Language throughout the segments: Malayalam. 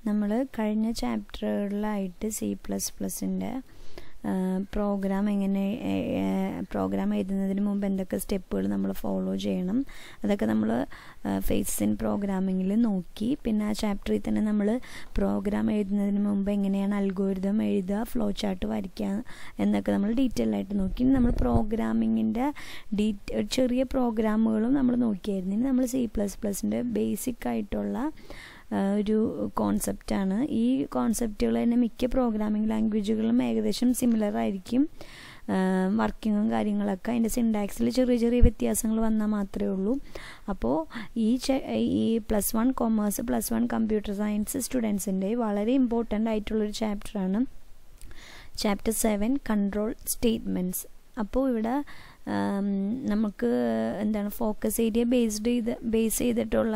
നമ്മൾ കഴിഞ്ഞ ചാപ്റ്ററുകളിലായിട്ട് സി പ്ലസ് പ്ലസിൻ്റെ പ്രോഗ്രാം എങ്ങനെ പ്രോഗ്രാം എഴുതുന്നതിന് മുമ്പ് എന്തൊക്കെ സ്റ്റെപ്പുകൾ നമ്മൾ ഫോളോ ചെയ്യണം അതൊക്കെ നമ്മൾ ഫേസ് ഇൻ പ്രോഗ്രാമിങ്ങിൽ നോക്കി പിന്നെ ആ ചാപ്റ്ററിൽ തന്നെ നമ്മൾ പ്രോഗ്രാം എഴുതുന്നതിന് മുമ്പ് എങ്ങനെയാണ് അൽഗോരിതം എഴുതുക ഫ്ലോ ചാർട്ട് വരയ്ക്കുക എന്നൊക്കെ നമ്മൾ ഡീറ്റെയിൽ ആയിട്ട് നോക്കി നമ്മൾ പ്രോഗ്രാമിങ്ങിൻ്റെ ഡീറ്റെയിൽ ചെറിയ പ്രോഗ്രാമുകളും നമ്മൾ നോക്കിയായിരുന്നു ഇനി നമ്മൾ സി പ്ലസ് പ്ലസിൻ്റെ ബേസിക് ആയിട്ടുള്ള ഒരു കോൺസെപ്റ്റാണ് ഈ കോൺസെപ്റ്റുകൾ തന്നെ മിക്ക പ്രോഗ്രാമിംഗ് ലാംഗ്വേജുകളും ഏകദേശം സിമിലർ ആയിരിക്കും വർക്കിങ്ങും കാര്യങ്ങളൊക്കെ അതിൻ്റെ സിൻടാക്സിൽ ചെറിയ ചെറിയ വ്യത്യാസങ്ങൾ വന്നാൽ മാത്രമേ ഉള്ളൂ അപ്പോൾ ഈ ഈ plus one commerce plus one computer science സ്റ്റുഡൻസിൻ്റെ വളരെ ഇമ്പോർട്ടൻ്റ് ആയിട്ടുള്ളൊരു ചാപ്റ്ററാണ് ചാപ്റ്റർ സെവൻ കൺട്രോൾ സ്റ്റേറ്റ്മെൻറ്റ്സ് അപ്പോൾ ഇവിടെ നമുക്ക് എന്താണ് ഫോക്കസ് ഏരിയ ബേസ്ഡ് ചെയ്ത് ബേസ് ചെയ്തിട്ടുള്ള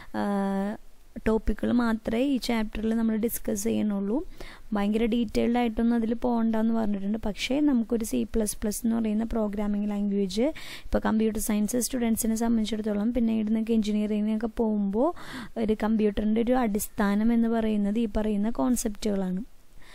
ടോപ്പിക്കുകൾ മാത്രമേ ഈ ചാപ്റ്ററിൽ നമ്മൾ ഡിസ്കസ് ചെയ്യണുള്ളൂ ഭയങ്കര ഡീറ്റെയിൽഡ് ആയിട്ടൊന്നും അതിൽ പോകണ്ടെന്ന് പറഞ്ഞിട്ടുണ്ട് പക്ഷേ നമുക്കൊരു സി പ്ലസ് പ്ലസ് എന്ന് പറയുന്ന പ്രോഗ്രാമിംഗ് ലാംഗ്വേജ് ഇപ്പോൾ കമ്പ്യൂട്ടർ സയൻസ് സ്റ്റുഡൻസിനെ സംബന്ധിച്ചിടത്തോളം പിന്നീട് നിങ്ങൾക്ക് എഞ്ചിനീയറിങ്ങിനൊക്കെ പോകുമ്പോൾ ഒരു കമ്പ്യൂട്ടറിൻ്റെ ഒരു അടിസ്ഥാനം എന്ന് പറയുന്നത് ഈ പറയുന്ന കോൺസെപ്റ്റുകളാണ്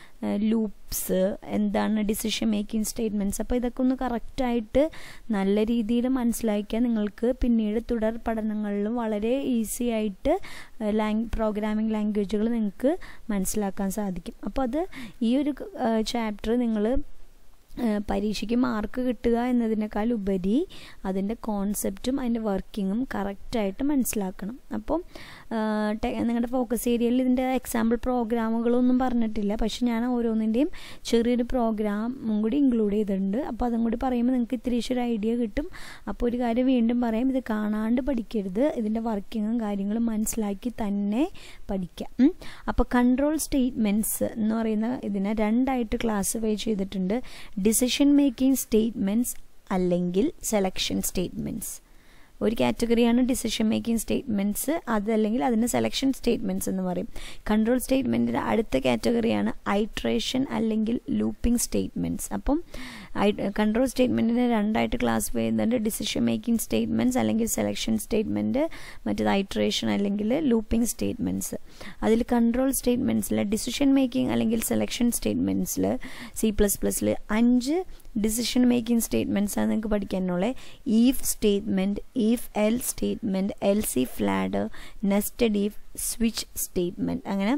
ലൂപ്സ് എന്താണ് ഡിസിഷൻ മേക്കിംഗ് സ്റ്റേറ്റ്മെൻറ്റ്സ് അപ്പോൾ ഇതൊക്കെ ഒന്ന് കറക്റ്റായിട്ട് നല്ല രീതിയിൽ മനസ്സിലാക്കിയാൽ നിങ്ങൾക്ക് പിന്നീട് തുടർ പഠനങ്ങളിലും വളരെ ഈസി ആയിട്ട് ലാംഗ് പ്രോഗ്രാമിംഗ് ലാംഗ്വേജുകൾ നിങ്ങൾക്ക് മനസ്സിലാക്കാൻ സാധിക്കും അപ്പോൾ അത് ഈ ഒരു ചാപ്റ്റർ നിങ്ങൾ പരീക്ഷയ്ക്ക് മാർക്ക് കിട്ടുക എന്നതിനേക്കാൾ ഉപരി അതിൻ്റെ കോൺസെപ്റ്റും അതിൻ്റെ വർക്കിങ്ങും കറക്റ്റായിട്ട് മനസ്സിലാക്കണം അപ്പം നിങ്ങളുടെ ഫോക്കസ് ഏരിയയിൽ ഇതിൻ്റെ എക്സാമ്പിൾ പ്രോഗ്രാമുകളൊന്നും പറഞ്ഞിട്ടില്ല പക്ഷെ ഞാൻ ഓരോന്നിൻ്റെയും ചെറിയൊരു പ്രോഗ്രാമും കൂടി ഇൻക്ലൂഡ് ചെയ്തിട്ടുണ്ട് അപ്പോൾ അതും കൂടി പറയുമ്പോൾ നിങ്ങൾക്ക് ഇത്തിരി ഒരു ഐഡിയ കിട്ടും അപ്പോൾ ഒരു കാര്യം വീണ്ടും പറയാം ഇത് കാണാണ്ട് പഠിക്കരുത് ഇതിൻ്റെ വർക്കിങ്ങും കാര്യങ്ങളും മനസ്സിലാക്കി തന്നെ പഠിക്കാം അപ്പോൾ കൺട്രോൾ സ്റ്റേറ്റ്മെൻറ്റ്സ് എന്ന് പറയുന്ന ഇതിനെ രണ്ടായിട്ട് ക്ലാസിഫൈ ചെയ്തിട്ടുണ്ട് ഡിസിഷൻ മേക്കിംഗ് സ്റ്റേറ്റ്മെൻറ്റ്സ് അല്ലെങ്കിൽ സെലക്ഷൻ സ്റ്റേറ്റ്മെൻറ്റ്സ് ഒരു കാറ്റഗറിയാണ് ഡിസിഷൻ മേക്കിംഗ് സ്റ്റേറ്റ്മെൻറ്റ്സ് അതല്ലെങ്കിൽ അതിന് സെലക്ഷൻ സ്റ്റേറ്റ്മെൻറ്റ്സ് എന്ന് പറയും കൺട്രോൾ സ്റ്റേറ്റ്മെൻറ്റിൻ്റെ അടുത്ത കാറ്റഗറിയാണ് ഐട്രേഷൻ അല്ലെങ്കിൽ ലൂപ്പിംഗ് സ്റ്റേറ്റ്മെൻറ്റ്സ് അപ്പം കൺട്രോൾ സ്റ്റേറ്റ്മെൻറ്റിനെ രണ്ടായിട്ട് ക്ലാസിഫൈ ചെയ്യുന്നുണ്ട് ഡിസിഷൻ മേക്കിംഗ് സ്റ്റേറ്റ്മെൻറ്റ്സ് അല്ലെങ്കിൽ സെലക്ഷൻ സ്റ്റേറ്റ്മെൻറ്റ് മറ്റേത് ഐട്രേഷൻ അല്ലെങ്കിൽ ലൂപ്പിംഗ് സ്റ്റേറ്റ്മെൻറ്റ്സ് അതിൽ കൺട്രോൾ സ്റ്റേറ്റ്മെൻറ്റ്സിൽ ഡിസിഷൻ മേക്കിംഗ് അല്ലെങ്കിൽ സെലക്ഷൻ സ്റ്റേറ്റ്മെൻറ്റ്സിൽ സി പ്ലസ് പ്ലസിൽ അഞ്ച് ഡിസിഷൻ മേക്കിംഗ് സ്റ്റേറ്റ്മെൻറ്റ്സ് ആണ് നിങ്ങൾക്ക് പഠിക്കാനുള്ളത് if statement if else statement else if ladder nested if switch statement അങ്ങനെ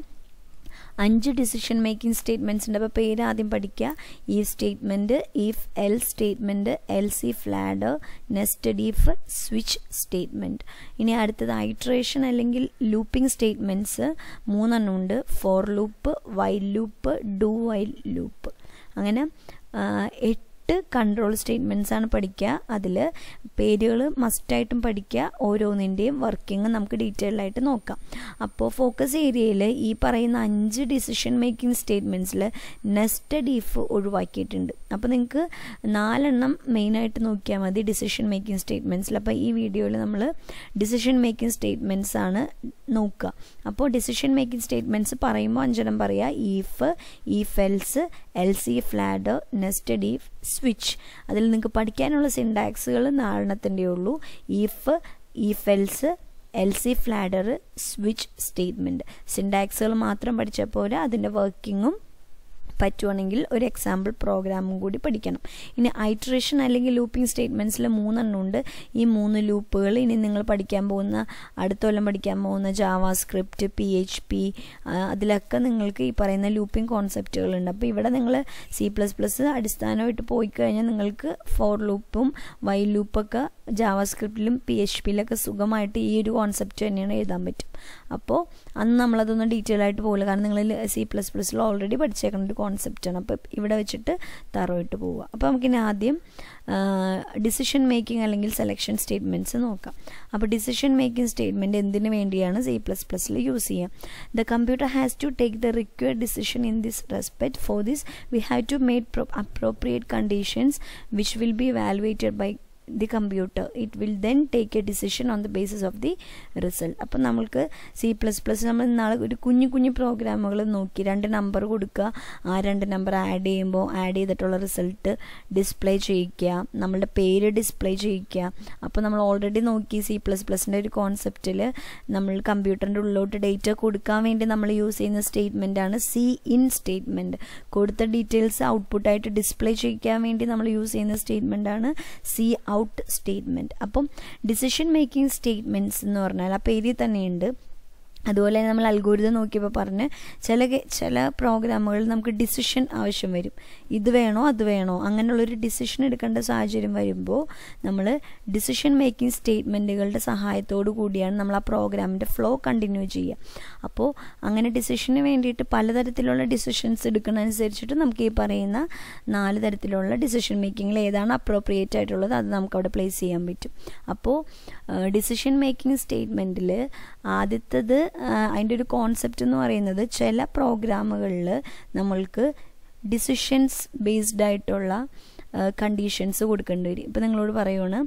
അഞ്ച് ഡിസിഷൻ മേക്കിംഗ് സ്റ്റേറ്റ്മെൻറ്റ്സ് ഉണ്ട് അപ്പോൾ പേര് ആദ്യം പഠിക്കുക ഈ statement if else statement else if ladder nested if switch statement ഇനി അടുത്തത് ഐട്രേഷൻ അല്ലെങ്കിൽ ലൂപ്പിംഗ് സ്റ്റേറ്റ്മെൻറ്റ്സ് മൂന്നെണ്ണം ഉണ്ട് for loop while loop do while loop അങ്ങനെ എട്ട് കൺട്രോൾ സ്റ്റേറ്റ്മെൻറ്റ്സ് ആണ് പഠിക്കുക അതിൽ പേരുകൾ മസ്റ്റായിട്ടും പഠിക്കുക ഓരോന്നിൻ്റെയും വർക്കിംഗ് നമുക്ക് ഡീറ്റെയിൽഡ് ആയിട്ട് നോക്കാം അപ്പോൾ ഫോക്കസ് ഏരിയയിൽ ഈ പറയുന്ന അഞ്ച് ഡിസിഷൻ മേക്കിംഗ് സ്റ്റേറ്റ്മെൻറ്റ്സിൽ നെസ്റ്റഡ് ഇഫ് ഒഴിവാക്കിയിട്ടുണ്ട് അപ്പോൾ നിങ്ങൾക്ക് നാലെണ്ണം മെയിനായിട്ട് നോക്കിയാൽ മതി ഡിസിഷൻ മേക്കിംഗ് സ്റ്റേറ്റ്മെൻറ്റ്സിൽ അപ്പോൾ ഈ വീഡിയോയിൽ നമ്മൾ ഡിസിഷൻ മേക്കിംഗ് സ്റ്റേറ്റ്മെൻറ്റ്സ് ആണ് നോക്കുക അപ്പോൾ ഡിസിഷൻ മേക്കിംഗ് സ്റ്റേറ്റ്മെൻറ്റ്സ് പറയുമ്പോൾ അഞ്ചെണ്ണം പറയുക if if else else if ladder nested if switch അതിൽ നിങ്ങൾക്ക് പഠിക്കാനുള്ള സിൻടാക്സുകൾ നാലെണ്ണത്തിൻ്റെ ഉള്ളൂ if if else else if ladder switch statement സിൻടാക്സുകൾ മാത്രം പഠിച്ചാൽ പോരാ അതിൻ്റെ വർക്കിങ്ങും പറ്റുവാണെങ്കിൽ ഒരു എക്സാമ്പിൾ പ്രോഗ്രാമും കൂടി പഠിക്കണം ഇനി ഐട്രേഷൻ അല്ലെങ്കിൽ ലൂപ്പിംഗ് സ്റ്റേറ്റ്മെൻറ്റ്സിൽ മൂന്നെണ്ണം ഉണ്ട് ഈ മൂന്ന് ലൂപ്പുകൾ ഇനി നിങ്ങൾ പഠിക്കാൻ പോകുന്ന അടുത്ത കൊല്ലം പഠിക്കാൻ പോകുന്ന JavaScript P H P അതിലൊക്കെ നിങ്ങൾക്ക് ഈ പറയുന്ന ലൂപ്പിംഗ് കോൺസെപ്റ്റുകളുണ്ട് അപ്പോൾ ഇവിടെ നിങ്ങൾ സി പ്ലസ് പ്ലസ് അടിസ്ഥാനമായിട്ട് പോയി കഴിഞ്ഞാൽ നിങ്ങൾക്ക് ഫോർ ലൂപ്പും വൈ ലൂപ്പൊക്കെ ജാവ സ്ക്രിപ്റ്റിലും പി എച്ച് പിയിലൊക്കെ സുഖമായിട്ട് ഈ ഒരു കോൺസെപ്റ്റ് തന്നെയാണ് എഴുതാൻ പറ്റും അപ്പോൾ അന്ന് നമ്മളതൊന്നും ഡീറ്റെയിൽ ആയിട്ട് പോകില്ല കാരണം നിങ്ങൾ സി പ്ലസ് പ്ലസ്സിൽ ഓൾറെഡി പഠിച്ചേക്കുന്ന ഒരു കോൺസെപ്റ്റാണ് അപ്പോൾ ഇവിടെ വെച്ചിട്ട് തറവിട്ട് പോവുക അപ്പോൾ നമുക്കിനി ആദ്യം ഡിസിഷൻ മേക്കിംഗ് അല്ലെങ്കിൽ സെലക്ഷൻ സ്റ്റേറ്റ്മെൻറ്റ്സ് നോക്കാം അപ്പോൾ ഡിസിഷൻ മേക്കിംഗ് സ്റ്റേറ്റ്മെൻറ്റ് എന്തിനു വേണ്ടിയാണ് സി പ്ലസ് പ്ലസ്സിൽ യൂസ് ചെയ്യുക the computer has to take the required decision in this respect for this we have to made appropriate conditions which will be evaluated by the computer it will then take a decision on the basis of the result അപ്പം നമ്മൾക്ക് സി പ്ലസ് പ്ലസ് നമ്മൾ നാളെ ഒരു കുഞ്ഞു കുഞ്ഞു പ്രോഗ്രാമുകൾ നോക്കി രണ്ട് നമ്പർ കൊടുക്കുക ആ രണ്ട് നമ്പർ ആഡ് ചെയ്യുമ്പോൾ ആഡ് ചെയ്തിട്ടുള്ള റിസൾട്ട് ഡിസ്പ്ലേ ചെയ്യിക്കുക നമ്മളുടെ പേര് ഡിസ്പ്ലേ ചെയ്യിക്കുക അപ്പോൾ നമ്മൾ ഓൾറെഡി നോക്കി സി പ്ലസ് പ്ലസിൻ്റെ ഒരു കോൺസെപ്റ്റിൽ നമ്മൾ കമ്പ്യൂട്ടറിൻ്റെ ഉള്ളിലോട്ട് ഡേറ്റ കൊടുക്കാൻ വേണ്ടി നമ്മൾ യൂസ് ചെയ്യുന്ന സ്റ്റേറ്റ്മെൻ്റ് ആണ് സി ഇൻ സ്റ്റേറ്റ്മെൻറ്റ് കൊടുത്ത ഡീറ്റെയിൽസ് ഔട്ട്പുട്ടായിട്ട് ഡിസ്പ്ലേ ചെയ്യിക്കാൻ വേണ്ടി നമ്മൾ യൂസ് ചെയ്യുന്ന സ്റ്റേറ്റ്മെൻ്റ് ആണ് സി ഔട്ട് സ്റ്റേറ്റ്മെൻറ്റ് അപ്പം ഡിസിഷൻ മേക്കിംഗ് സ്റ്റേറ്റ്മെൻറ്റ്സ് എന്ന് പറഞ്ഞാൽ ആ പേരിൽ തന്നെയുണ്ട് അതുപോലെ തന്നെ നമ്മൾ അൽഗോരിതം നോക്കിയപ്പോൾ പറഞ്ഞ് ചില ചില പ്രോഗ്രാമുകളിൽ നമുക്ക് ഡിസിഷൻ ആവശ്യം വരും ഇത് വേണോ അത് വേണോ അങ്ങനെയുള്ളൊരു ഡിസിഷൻ എടുക്കേണ്ട സാഹചര്യം വരുമ്പോൾ നമ്മൾ ഡിസിഷൻ മേക്കിംഗ് സ്റ്റേറ്റ്മെൻറ്റുകളുടെ സഹായത്തോടു കൂടിയാണ് നമ്മൾ ആ പ്രോഗ്രാമിൻ്റെ ഫ്ലോ കണ്ടിന്യൂ ചെയ്യുക അപ്പോൾ അങ്ങനെ ഡിസിഷന് വേണ്ടിയിട്ട് പലതരത്തിലുള്ള ഡിസിഷൻസ് എടുക്കുന്നതനുസരിച്ചിട്ട് നമുക്ക് ഈ പറയുന്ന നാല് തരത്തിലുള്ള ഡിസിഷൻ മേക്കിങ്ങിൽ ഏതാണ് അപ്രോപ്രിയേറ്റ് ആയിട്ടുള്ളത് അത് നമുക്ക് അവിടെ പ്ലേസ് ചെയ്യാൻ പറ്റും അപ്പോൾ ഡിസിഷൻ മേക്കിംഗ് സ്റ്റേറ്റ്മെൻറ്റിൽ ആദ്യത്തത് അതിൻ്റെ ഒരു കോൺസെപ്റ്റ് എന്ന് പറയുന്നത് ചില പ്രോഗ്രാമുകളിൽ നമ്മൾക്ക് ഡിസിഷൻസ് ബേസ്ഡ് ആയിട്ടുള്ള കണ്ടീഷൻസ് കൊടുക്കേണ്ടി വരും ഇപ്പം നിങ്ങളോട് പറയുവാണ്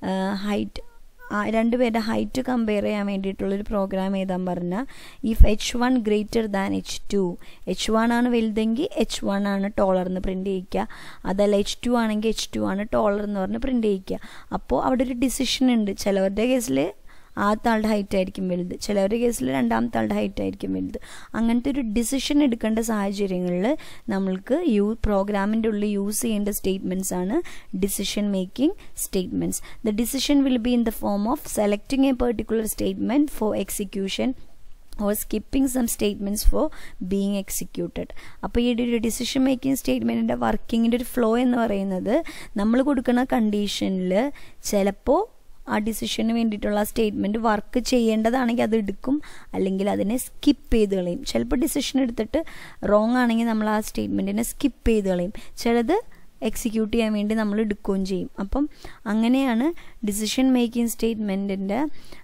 ഹൈറ്റ് രണ്ടുപേരുടെ ഹൈറ്റ് കമ്പയർ ചെയ്യാൻ വേണ്ടിയിട്ടുള്ളൊരു പ്രോഗ്രാം എഴുതാൻ പറഞ്ഞാൽ if H one greater than H two H one ആണ് വലുതെങ്കിൽ എച്ച് വൺ ആണ് ടോളർ എന്ന് പ്രിൻ്റ് ചെയ്യിക്കുക അതല്ല എച്ച് ടു ആണെങ്കിൽ എച്ച് ടു ആണ് ടോളർ എന്ന് പറഞ്ഞ് പ്രിൻ്റ് ചെയ്യിക്കുക അപ്പോൾ അവിടെ ഒരു ഡിസിഷൻ ഉണ്ട് ചിലവരുടെ കേസിൽ ആദ്യത്തെ ആളുടെ ഹൈറ്റ് ആയിരിക്കും വലുത് ചിലവരുടെ കേസിൽ രണ്ടാമത്തെ ആളുടെ ഹൈറ്റ് ആയിരിക്കും വലുത് അങ്ങനത്തെ ഒരു ഡിസിഷൻ എടുക്കേണ്ട സാഹചര്യങ്ങളിൽ നമ്മൾക്ക് യൂ പ്രോഗ്രാമിൻ്റെ ഉള്ളിൽ യൂസ് ചെയ്യേണ്ട സ്റ്റേറ്റ്മെൻറ്റ്സ് ആണ് decision making statements the decision will be in the form of selecting a particular statement for execution or skipping some statements for being executed അപ്പോൾ ഈ ഒരു ഡിസിഷൻ മേക്കിംഗ് സ്റ്റേറ്റ്മെൻറ്റിൻ്റെ വർക്കിങ്ങിൻ്റെ ഒരു ഫ്ലോ എന്ന് പറയുന്നത് നമ്മൾ കൊടുക്കുന്ന കണ്ടീഷനിൽ ചിലപ്പോൾ ആ ഡിസിഷന് വേണ്ടിയിട്ടുള്ള സ്റ്റേറ്റ്മെൻറ്റ് വർക്ക് ചെയ്യേണ്ടതാണെങ്കിൽ അത് എടുക്കും അല്ലെങ്കിൽ അതിനെ സ്കിപ്പ് ചെയ്ത് കളയും ചിലപ്പോൾ ഡിസിഷൻ എടുത്തിട്ട് റോങ് ആണെങ്കിൽ നമ്മൾ ആ സ്റ്റേറ്റ്മെൻറ്റിനെ സ്കിപ്പ് ചെയ്ത് കളയും ചിലത് എക്സിക്യൂട്ട് ചെയ്യാൻ വേണ്ടി നമ്മൾ എടുക്കുകയും ചെയ്യും അപ്പം അങ്ങനെയാണ് ഡിസിഷൻ മേക്കിംഗ് സ്റ്റേറ്റ്മെൻറ്റിൻ്റെ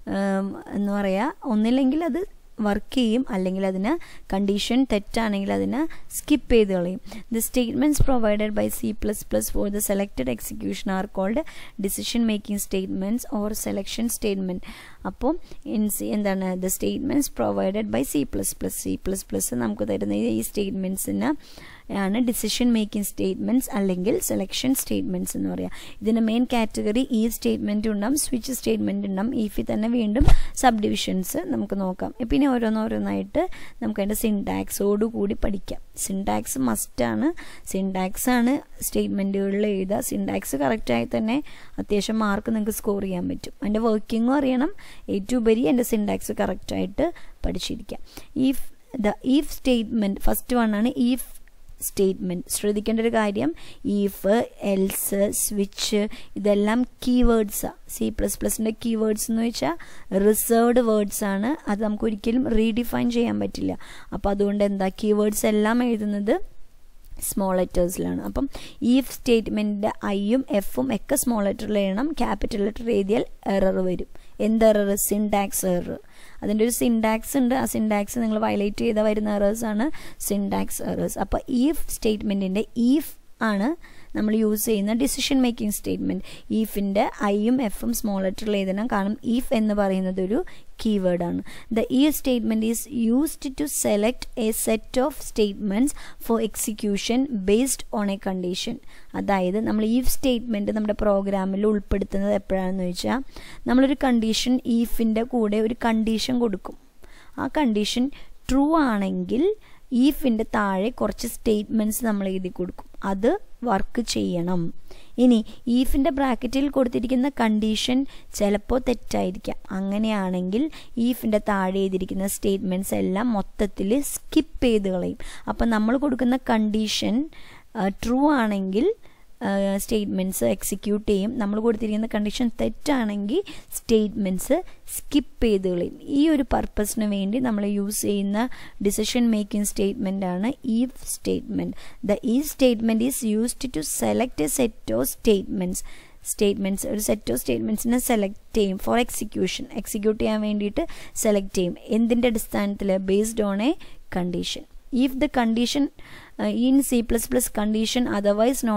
എന്ന് പറയുക ഒന്നില്ലെങ്കിൽ അത് വർക്ക് ചെയ്യും അല്ലെങ്കിൽ അതിന് കണ്ടീഷൻ തെറ്റാണെങ്കിൽ അതിന് സ്കിപ്പ് ചെയ്ത് കളയും the statements provided by C plus plus for the selected execution are called decision making statements or selection statement അപ്പോൾ ഇൻ സി എന്താണ് the statements provided by C plus plus C plus plus നമുക്ക് തരുന്ന ഈ സ്റ്റേറ്റ്മെൻറ്റ്സിന് ആണ് ഡിസിഷൻ മേക്കിംഗ് സ്റ്റേറ്റ്മെൻറ്റ്സ് അല്ലെങ്കിൽ സെലക്ഷൻ സ്റ്റേറ്റ്മെൻറ്റ്സ് എന്ന് പറയുക ഇതിൻ്റെ മെയിൻ കാറ്റഗറി ഈ സ്റ്റേറ്റ്മെൻറ്റ് ഉണ്ടാവും സ്വിച്ച് സ്റ്റേറ്റ്മെൻറ്റ് ഉണ്ടാവും ഈഫിൽ തന്നെ വീണ്ടും സബ് ഡിവിഷൻസ് നമുക്ക് നോക്കാം പിന്നെ ഓരോന്നോരോന്നായിട്ട് നമുക്ക് അതിൻ്റെ സിൻടാക്സോട് കൂടി പഠിക്കാം സിൻടാക്സ് മസ്റ്റാണ് സിൻടാക്സ് ആണ് സ്റ്റേറ്റ്മെൻറ്റുകളിൽ എഴുതുക സിൻടാക്സ് കറക്റ്റായി തന്നെ അത്യാവശ്യം മാർക്ക് നിങ്ങൾക്ക് സ്കോർ ചെയ്യാൻ പറ്റും അതിൻ്റെ വർക്കിങ്ങും അറിയണം ഏറ്റവും ഉപരി എൻ്റെ സിൻടാക്സ് കറക്റ്റായിട്ട് പഠിച്ചിരിക്കാം if the if statement first one ആണ് ഈഫ് സ്റ്റേറ്റ്മെൻറ്റ് ശ്രദ്ധിക്കേണ്ട ഒരു കാര്യം ഈഫ് എൽസ് സ്വിച്ച് ഇതെല്ലാം കീവേഡ്സാണ് സി പ്ലസ് പ്ലസിൻ്റെ കീവേഡ്സ് എന്ന് വെച്ചാൽ റിസർവ്ഡ് വേർഡ്സ് ആണ് അത് നമുക്ക് ഒരിക്കലും റീഡിഫൈൻ ചെയ്യാൻ പറ്റില്ല അപ്പോൾ അതുകൊണ്ട് എന്താ കീവേഡ്സ് എല്ലാം എഴുതുന്നത് സ്മോൾ ലെറ്റേഴ്സിലാണ് അപ്പം ഈഫ് സ്റ്റേറ്റ്മെൻറ്റിൻ്റെ ഐയും എഫും ഒക്കെ സ്മോൾ ലെറ്ററിൽ എഴുതണം ക്യാപിറ്റൽ ലെറ്റർ എഴുതിയാൽ എറർ വരും എന്ത് എറർ സിൻടാക്സ് എറർ അതിൻ്റെ ഒരു സിൻടാക്സ് ഉണ്ട് ആ സിൻടാക്സ് നിങ്ങൾ വയലേറ്റ് ചെയ്താൽ വരുന്ന എറേഴ്സ് ആണ് സിൻടാക്സ് എറേഴ്സ് അപ്പോൾ ഈഫ് സ്റ്റേറ്റ്മെൻറ്റിൻ്റെ ഈഫ് ആണ് നമ്മൾ യൂസ് ചെയ്യുന്ന ഡിസിഷൻ മേക്കിംഗ് സ്റ്റേറ്റ്മെൻറ്റ് ഈഫിൻ്റെ ഐയും എഫും സ്മോൾ ലെറ്ററിൽ എഴുതണം കാരണം ഈഫ് എന്ന് പറയുന്നത് ഒരു കീവേഡാണ് ദ ഈ statement is used to select a set of statements for execution based on a condition അതായത് നമ്മൾ ഈ സ്റ്റേറ്റ്മെൻറ്റ് നമ്മുടെ പ്രോഗ്രാമിൽ ഉൾപ്പെടുത്തുന്നത് എപ്പോഴാണെന്ന് വെച്ചാൽ നമ്മളൊരു കണ്ടീഷൻ ഈഫിൻ്റെ കൂടെ ഒരു കണ്ടീഷൻ കൊടുക്കും ആ കണ്ടീഷൻ ട്രൂ ആണെങ്കിൽ ഈഫിൻ്റെ താഴെ കുറച്ച് സ്റ്റേറ്റ്മെൻറ്റ്സ് നമ്മൾ എഴുതി കൊടുക്കും അത് വർക്ക് ചെയ്യണം ഇനി ഈഫിൻ്റെ ബ്രാക്കറ്റിൽ കൊടുത്തിരിക്കുന്ന കണ്ടീഷൻ ചിലപ്പോൾ തെറ്റായിരിക്കാം അങ്ങനെയാണെങ്കിൽ ഈഫിൻ്റെ താഴെ എഴുതിയിരിക്കുന്ന സ്റ്റേറ്റ്മെൻറ്റ്സ് എല്ലാം മൊത്തത്തിൽ സ്കിപ്പ് ചെയ്ത് കളയും അപ്പം നമ്മൾ കൊടുക്കുന്ന കണ്ടീഷൻ ട്രൂ ആണെങ്കിൽ സ്റ്റേറ്റ്മെൻറ്റ്സ് എക്സിക്യൂട്ട് ചെയ്യും നമ്മൾ കൊടുത്തിരിക്കുന്ന കണ്ടീഷൻ തെറ്റാണെങ്കിൽ സ്റ്റേറ്റ്മെൻറ്റ്സ് സ്കിപ്പ് ചെയ്ത് കളയും ഈ ഒരു പർപ്പസിന് വേണ്ടി നമ്മൾ യൂസ് ചെയ്യുന്ന ഡിസിഷൻ മേക്കിംഗ് സ്റ്റേറ്റ്മെൻ്റ് ആണ് ഈഫ് സ്റ്റേറ്റ്മെൻറ്റ് ദ ഈ statement is used to select a set of statements statements ഒരു സെറ്റ് ഓഫ് സ്റ്റേറ്റ്മെൻറ്റ്സിനെ സെലക്ട് ചെയ്യും ഫോർ എക്സിക്യൂഷൻ എക്സിക്യൂട്ട് ചെയ്യാൻ വേണ്ടിയിട്ട് സെലക്ട് ചെയ്യും എന്തിൻ്റെ അടിസ്ഥാനത്തിൽ based on a condition if the condition uh, in C++ condition otherwise known as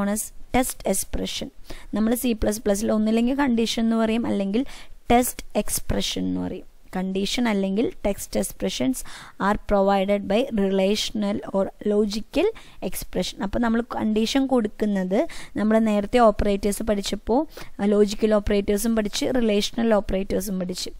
test expression നമ്മൾ സി പ്ലസ് പ്ലസ്സിൽ ഒന്നില്ലെങ്കിൽ കണ്ടീഷൻ എന്ന് പറയും അല്ലെങ്കിൽ ടെസ്റ്റ് എക്സ്പ്രഷൻ എന്ന് പറയും കണ്ടീഷൻ അല്ലെങ്കിൽ text expressions are provided by relational or logical expression അപ്പോൾ നമ്മൾ കണ്ടീഷൻ കൊടുക്കുന്നത് നമ്മൾ നേരത്തെ ഓപ്പറേറ്റേഴ്സ് പഠിച്ചപ്പോൾ ലോജിക്കൽ ഓപ്പറേറ്റേഴ്സും പഠിച്ച് റിലേഷണൽ ഓപ്പറേറ്റേഴ്സും പഠിച്ച്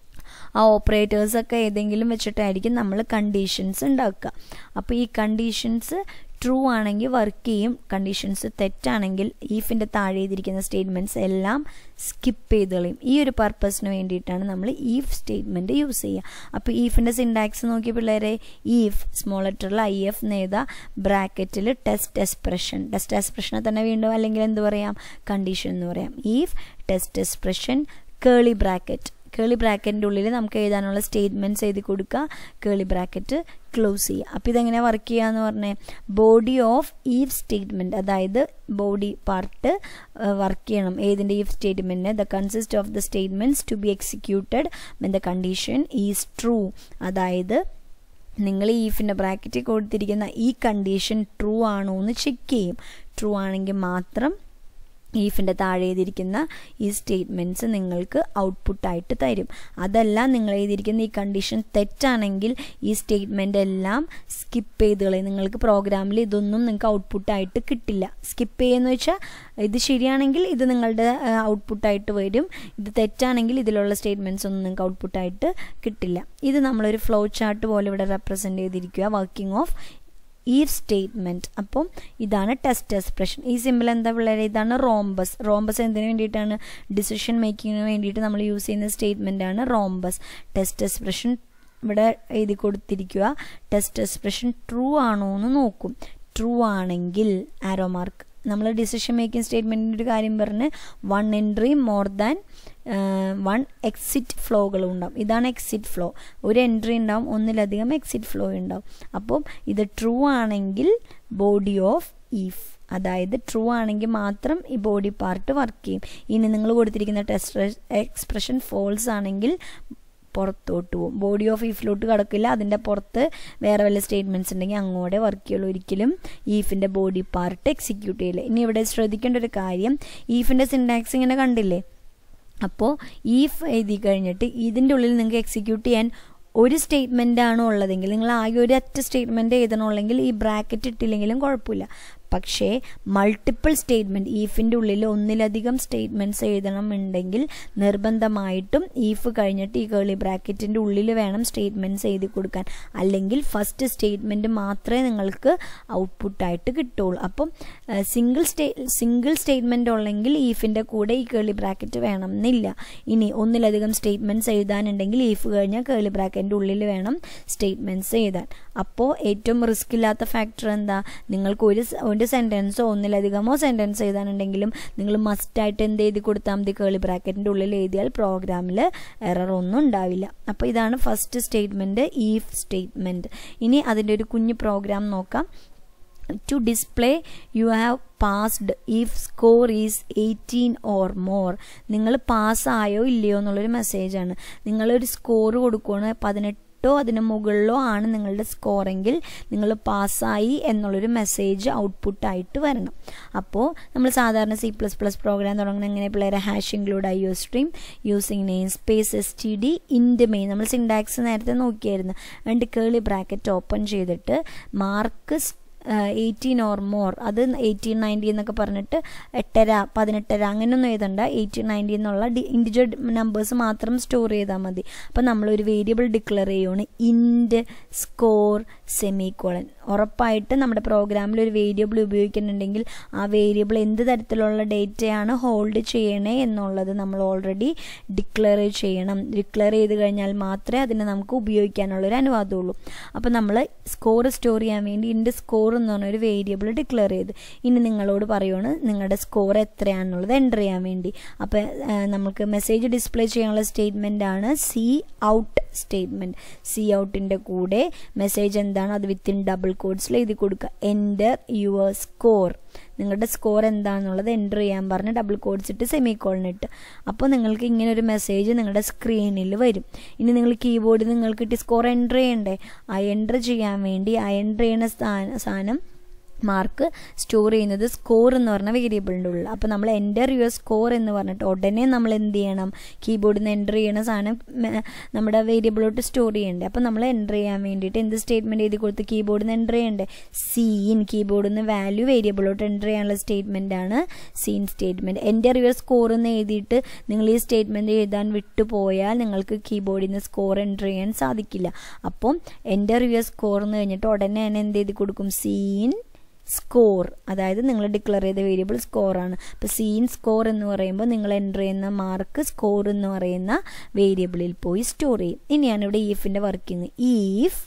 ആ ഓപ്പറേറ്റേഴ്സൊക്കെ ഏതെങ്കിലും വെച്ചിട്ടായിരിക്കും നമ്മൾ കണ്ടീഷൻസ് ഉണ്ടാക്കുക അപ്പോൾ ഈ കണ്ടീഷൻസ് ട്രൂ ആണെങ്കിൽ വർക്ക് ചെയ്യും കണ്ടീഷൻസ് തെറ്റാണെങ്കിൽ ഈഫിൻ്റെ താഴെ ചെയ്തിരിക്കുന്ന സ്റ്റേറ്റ്മെൻറ്റ്സ് എല്ലാം സ്കിപ്പ് ചെയ്ത് കളയും ഈ ഒരു പർപ്പസിന് വേണ്ടിയിട്ടാണ് നമ്മൾ ഈഫ് സ്റ്റേറ്റ്മെൻറ്റ് യൂസ് ചെയ്യുക അപ്പോൾ ഈഫിൻ്റെ സിൻടാക്സ് നോക്കിയ പിള്ളേരെ ഈഫ് സ്മോൾ ലെറ്ററിൽ ഐ എഫ് നേതാ ബ്രാക്കറ്റിൽ ടെസ്റ്റ് എക്സ്പ്രഷൻ ടെസ്റ്റ് എക്സ്പ്രഷനെ തന്നെ വീണ്ടും അല്ലെങ്കിൽ എന്ത് പറയാം കണ്ടീഷൻ എന്ന് പറയാം if test expression curly bracket curly ബ്രാക്കറ്റിൻ്റെ ഉള്ളിൽ നമുക്ക് എഴുതാനുള്ള സ്റ്റേറ്റ്മെൻറ്റ്സ് എഴുതി കൊടുക്കുക കേളി ബ്രാക്കറ്റ് ക്ലോസ് ചെയ്യുക അപ്പോൾ ഇതെങ്ങനെ വർക്ക് ചെയ്യുക എന്ന് പറഞ്ഞാൽ ബോഡി ഓഫ് ഈഫ് സ്റ്റേറ്റ്മെൻറ്റ് അതായത് ബോഡി പാർട്ട് വർക്ക് ചെയ്യണം ഏതിൻ്റെ ഈഫ് സ്റ്റേറ്റ്മെൻറ്റിന് the consist of the statements to be executed when the condition is true അതായത് നിങ്ങൾ ഈഫിൻ്റെ ബ്രാക്കറ്റിൽ കൊടുത്തിരിക്കുന്ന ഈ കണ്ടീഷൻ ട്രൂ ആണോ എന്ന് ചെക്ക് ചെയ്യും ട്രൂ ആണെങ്കിൽ മാത്രം ഈഫിൻ്റെ താഴെ എഴുതിയിരിക്കുന്ന ഈ സ്റ്റേറ്റ്മെൻറ്റ്സ് നിങ്ങൾക്ക് ഔട്ട്പുട്ടായിട്ട് തരും അതല്ല നിങ്ങൾ എഴുതിയിരിക്കുന്ന ഈ കണ്ടീഷൻ തെറ്റാണെങ്കിൽ ഈ സ്റ്റേറ്റ്മെൻ്റ് എല്ലാം സ്കിപ്പ് ചെയ്ത് കളയും നിങ്ങൾക്ക് പ്രോഗ്രാമിൽ ഇതൊന്നും നിങ്ങൾക്ക് ഔട്ട്പുട്ടായിട്ട് കിട്ടില്ല സ്കിപ്പ് ചെയ്യുമെന്ന് വെച്ചാൽ ഇത് ശരിയാണെങ്കിൽ ഇത് നിങ്ങളുടെ ഔട്ട്പുട്ടായിട്ട് വരും ഇത് തെറ്റാണെങ്കിൽ ഇതിലുള്ള സ്റ്റേറ്റ്മെൻറ്റ്സ് ഒന്നും നിങ്ങൾക്ക് ഔട്ട്പുട്ടായിട്ട് കിട്ടില്ല ഇത് നമ്മളൊരു ഫ്ലോ ചാർട്ട് പോലെ ഇവിടെ റെപ്രസെൻ്റ് ചെയ്തിരിക്കുക വർക്കിംഗ് ഓഫ് ഈ സ്റ്റേറ്റ്മെൻറ്റ് അപ്പം ഇതാണ് ടെസ്റ്റ് എക്സ്പ്രഷൻ ഈ സിമ്പിൾ എന്താ പിള്ളേരെ ഇതാണ് റോംബസ് റോംബസ് എന്തിനു വേണ്ടിയിട്ടാണ് ഡിസിഷൻ മേക്കിങ്ങിന് വേണ്ടിയിട്ട് നമ്മൾ യൂസ് ചെയ്യുന്ന സ്റ്റേറ്റ്മെൻ്റ് ആണ് റോംബസ് ടെസ്റ്റ് എക്സ്പ്രഷൻ ഇവിടെ എഴുതി കൊടുത്തിരിക്കുക ടെസ്റ്റ് എക്സ്പ്രഷൻ ട്രൂ ആണോ എന്ന് നോക്കും ട്രൂ ആണെങ്കിൽ ആരോ മാർക്ക് നമ്മൾ ഡിസിഷൻ മേക്കിംഗ് സ്റ്റേറ്റ്മെൻറ്റിൻ്റെ ഒരു കാര്യം പറഞ്ഞ് one entry more than one exit ഫ്ലോകൾ ഉണ്ടാവും ഇതാണ് എക്സിറ്റ് ഫ്ലോ ഒരു എൻട്രി ഉണ്ടാവും ഒന്നിലധികം എക്സിറ്റ് ഫ്ലോ ഉണ്ടാവും അപ്പം ഇത് ട്രൂ ആണെങ്കിൽ ബോഡി ഓഫ് ഈഫ് അതായത് ട്രൂ ആണെങ്കിൽ മാത്രം ഈ ബോഡി പാർട്ട് വർക്ക് ചെയ്യും ഇനി നിങ്ങൾ കൊടുത്തിരിക്കുന്ന ടെസ്റ്റ് എക്സ്പ്രഷൻ ഫോൾസ് ആണെങ്കിൽ പുറത്തോട്ട് പോകും ബോഡി ഓഫ് ഈഫിലോട്ട് കിടക്കില്ല അതിൻ്റെ പുറത്ത് വേറെ വല്ല സ്റ്റേറ്റ്മെൻറ്റ്സ് ഉണ്ടെങ്കിൽ അങ്ങോട്ട് വർക്ക് ചെയ്യുള്ളൂ ഒരിക്കലും ഈഫിൻ്റെ ബോഡി പാർട്ട് എക്സിക്യൂട്ട് ചെയ്യില്ല ഇനി ഇവിടെ ശ്രദ്ധിക്കേണ്ട ഒരു കാര്യം ഈഫിൻ്റെ സിൻടാക്സ് ഇങ്ങനെ കണ്ടില്ലേ അപ്പോൾ ഈഫ് എഴുതി കഴിഞ്ഞിട്ട് ഇതിൻ്റെ ഉള്ളിൽ നിങ്ങൾക്ക് എക്സിക്യൂട്ട് ചെയ്യാൻ ഒരു സ്റ്റേറ്റ്മെൻ്റ് ആണ് ഉള്ളതെങ്കിൽ നിങ്ങൾ ആകെ ഒരു ഒറ്റ സ്റ്റേറ്റ്മെൻറ്റ് എഴുതണമുള്ളെങ്കിൽ ഈ ബ്രാക്കറ്റ് ഇട്ടില്ലെങ്കിലും കുഴപ്പമില്ല പക്ഷേ മൾട്ടിപ്പിൾ സ്റ്റേറ്റ്മെൻറ്റ് ഈഫിൻ്റെ ഉള്ളിൽ ഒന്നിലധികം സ്റ്റേറ്റ്മെൻറ്റ്സ് എഴുതണമെന്നുണ്ടെങ്കിൽ നിർബന്ധമായിട്ടും ഈഫ് കഴിഞ്ഞിട്ട് ഈ കേളി ബ്രാക്കറ്റിൻ്റെ ഉള്ളിൽ വേണം സ്റ്റേറ്റ്മെൻറ്റ്സ് എഴുതി കൊടുക്കാൻ അല്ലെങ്കിൽ ഫസ്റ്റ് സ്റ്റേറ്റ്മെൻറ്റ് മാത്രമേ നിങ്ങൾക്ക് ഔട്ട്പുട്ടായിട്ട് കിട്ടുള്ളൂ അപ്പം സിംഗിൾ സ്റ്റേ സിംഗിൾ സ്റ്റേറ്റ്മെൻ്റ് ഉള്ളെങ്കിൽ ഈഫിൻ്റെ കൂടെ ഈ കേളി ബ്രാക്കറ്റ് വേണം എന്നില്ല ഇനി ഒന്നിലധികം സ്റ്റേറ്റ്മെൻറ്റ്സ് എഴുതാനുണ്ടെങ്കിൽ ഈഫ് കഴിഞ്ഞാൽ കേളി ബ്രാക്കറ്റിൻ്റെ ഉള്ളിൽ വേണം സ്റ്റേറ്റ്മെൻറ്റ്സ് എഴുതാൻ അപ്പോൾ ഏറ്റവും റിസ്ക് ഇല്ലാത്ത ഫാക്ടർ എന്താ നിങ്ങൾക്ക് ഒരു ഒരു സെൻറ്റൻസോ ഒന്നിലധികമോ സെൻറ്റൻസ് എഴുതാനുണ്ടെങ്കിലും നിങ്ങൾ മസ്റ്റായിട്ട് എന്ത് എഴുതി കൊടുത്താൽ മതി കേളി ബ്രാക്കറ്റിൻ്റെ ഉള്ളിൽ എഴുതിയാൽ പ്രോഗ്രാമിൽ എറർ ഒന്നും ഉണ്ടാവില്ല അപ്പോൾ ഇതാണ് ഫസ്റ്റ് സ്റ്റേറ്റ്മെൻറ്റ് ഈഫ് സ്റ്റേറ്റ്മെൻറ്റ് ഇനി അതിൻ്റെ ഒരു കുഞ്ഞു പ്രോഗ്രാം നോക്കാം to display you have passed if score is eighteen or more നിങ്ങൾ പാസ്സായോ ഇല്ലയോ എന്നുള്ളൊരു മെസ്സേജാണ് നിങ്ങളൊരു സ്കോർ കൊടുക്കുകയാണ് പതിനെട്ട് എട്ടോ അതിന് മുകളിലോ ആണ് നിങ്ങളുടെ സ്കോറെങ്കിൽ നിങ്ങൾ പാസ്സായി എന്നുള്ളൊരു മെസ്സേജ് ഔട്ട്പുട്ടായിട്ട് വരണം അപ്പോൾ നമ്മൾ സാധാരണ സി പ്ലസ് പ്ലസ് പ്രോഗ്രാം തുടങ്ങുന്ന എങ്ങനെ പിള്ളേരെ hash include I O stream using namespace S T D int main നമ്മൾ സിൻഡാക്സ് നേരത്തെ നോക്കിയായിരുന്നു രണ്ട് കേളി ബ്രാക്കറ്റ് ഓപ്പൺ ചെയ്തിട്ട് മാർക്ക് എയ്റ്റീൻ ഓർ മോർ അത് എയ്റ്റീൻ നയൻറ്റി എന്നൊക്കെ പറഞ്ഞിട്ട് എട്ടര പതിനെട്ടര അങ്ങനെയൊന്നും എഴുതണ്ട എയ്റ്റീൻ നയൻറ്റി എന്നുള്ള ഇൻഡിവിജ്വൽ നമ്പേഴ്സ് മാത്രം സ്റ്റോർ ചെയ്താൽ മതി അപ്പം നമ്മളൊരു വേരിയബിൾ ഡിക്ലെയർ ചെയ്യുകയാണ് ഇൻഡ് സ്കോർ സെമി കോളൻ ഉറപ്പായിട്ട് നമ്മുടെ പ്രോഗ്രാമിൽ ഒരു വേരിയബിൾ ഉപയോഗിക്കുന്നുണ്ടെങ്കിൽ ആ വേരിയബിൾ എന്ത് തരത്തിലുള്ള ഡേറ്റയാണ് ഹോൾഡ് ചെയ്യണേ എന്നുള്ളത് നമ്മൾ ഓൾറെഡി ഡിക്ലെയർ ചെയ്യണം ഡിക്ലെയർ ചെയ്ത് കഴിഞ്ഞാൽ മാത്രമേ അതിനെ നമുക്ക് ഉപയോഗിക്കാനുള്ളൊരു അനുവാദമുള്ളൂ അപ്പോൾ നമ്മൾ സ്കോർ സ്റ്റോർ ചെയ്യാൻ വേണ്ടി ഇൻഡ് സ്കോർ എന്ന് പറഞ്ഞൊരു വേരിയബിൾ ഡിക്ലെയർ ചെയ്ത് ഇനി നിങ്ങളോട് പറയുവാണ് നിങ്ങളുടെ സ്കോർ എത്രയാണെന്നുള്ളത് എൻ്റർ ചെയ്യാൻ വേണ്ടി അപ്പോൾ നമുക്ക് മെസ്സേജ് ഡിസ്പ്ലേ ചെയ്യാനുള്ള സ്റ്റേറ്റ്മെൻ്റ് ആണ് സി ഔട്ട് സ്റ്റേറ്റ്മെൻറ്റ് സി ഔട്ടിൻ്റെ കൂടെ മെസ്സേജ് എന്താണ് അത് വിത്തിൻ ഡബിൾ കോഡ്സിൽ എഴുതി കൊടുക്കുക എൻ്റർ യുവർ സ്കോർ നിങ്ങളുടെ സ്കോർ എന്താണെന്നുള്ളത് എൻ്റർ ചെയ്യാൻ പറഞ്ഞ് ഡബിൾ കോഡ്സ് ഇട്ട് സെമി കോളിനിട്ട് അപ്പോൾ നിങ്ങൾക്ക് ഇങ്ങനെ ഒരു മെസ്സേജ് നിങ്ങളുടെ സ്ക്രീനിൽ വരും ഇനി നിങ്ങൾ കീബോർഡിൽ നിങ്ങൾക്ക് കിട്ടി സ്കോർ എൻ്റർ ചെയ്യണ്ടേ ആ എൻ്റർ ചെയ്യാൻ വേണ്ടി ആ എൻ്റർ ചെയ്യുന്ന സാധനം മാർക്ക് സ്റ്റോർ ചെയ്യുന്നത് സ്കോർ എന്ന് പറഞ്ഞ വേരിയബിളിൻ്റെ ഉള്ളിൽ അപ്പോൾ നമ്മൾ എൻ്റർ യുവർ സ്കോർ എന്ന് പറഞ്ഞിട്ട് ഉടനെ നമ്മൾ എന്ത് ചെയ്യണം കീബോർഡിൽ നിന്ന് എൻ്റർ ചെയ്യണ സാധനം നമ്മുടെ വേരിയബിളോട്ട് സ്റ്റോർ ചെയ്യണ്ടേ അപ്പോൾ നമ്മൾ എൻ്റർ ചെയ്യാൻ വേണ്ടിയിട്ട് എന്ത് സ്റ്റേറ്റ്മെൻറ്റ് എഴുതി കൊടുത്ത് കീബോർഡിൽ നിന്ന് എൻ്റർ ചെയ്യണ്ടേ സീൻ കീബോർഡിൽ നിന്ന് വാല്യൂ വേരിയബിളോട്ട് എൻ്റർ ചെയ്യാനുള്ള സ്റ്റേറ്റ്മെൻ്റ് ആണ് cin statement enter your score എന്ന് എഴുതിയിട്ട് നിങ്ങൾ ഈ സ്റ്റേറ്റ്മെൻറ്റ് എഴുതാൻ വിട്ടുപോയാൽ നിങ്ങൾക്ക് കീബോർഡിൽ നിന്ന് സ്കോർ എൻ്റർ ചെയ്യാൻ സാധിക്കില്ല അപ്പം എൻ്റർ യുവർ സ്കോർ എന്ന് കഴിഞ്ഞിട്ട് ഉടനെ തന്നെ എന്ത് ചെയ്ത് കൊടുക്കും സീൻ സ്കോർ അതായത് നിങ്ങൾ ഡിക്ലെയർ ചെയ്ത വേരിയബിൾ സ്കോറാണ് അപ്പോൾ സീൻ സ്കോർ എന്ന് പറയുമ്പോൾ നിങ്ങൾ എൻ്റർ ചെയ്യുന്ന മാർക്ക് സ്കോർ എന്ന് പറയുന്ന വേരിയബിളിൽ പോയി സ്റ്റോർ ചെയ്യും ഇനിയാണ് ഇവിടെ ഈഫിൻ്റെ വർക്കിംഗ് ഈഫ്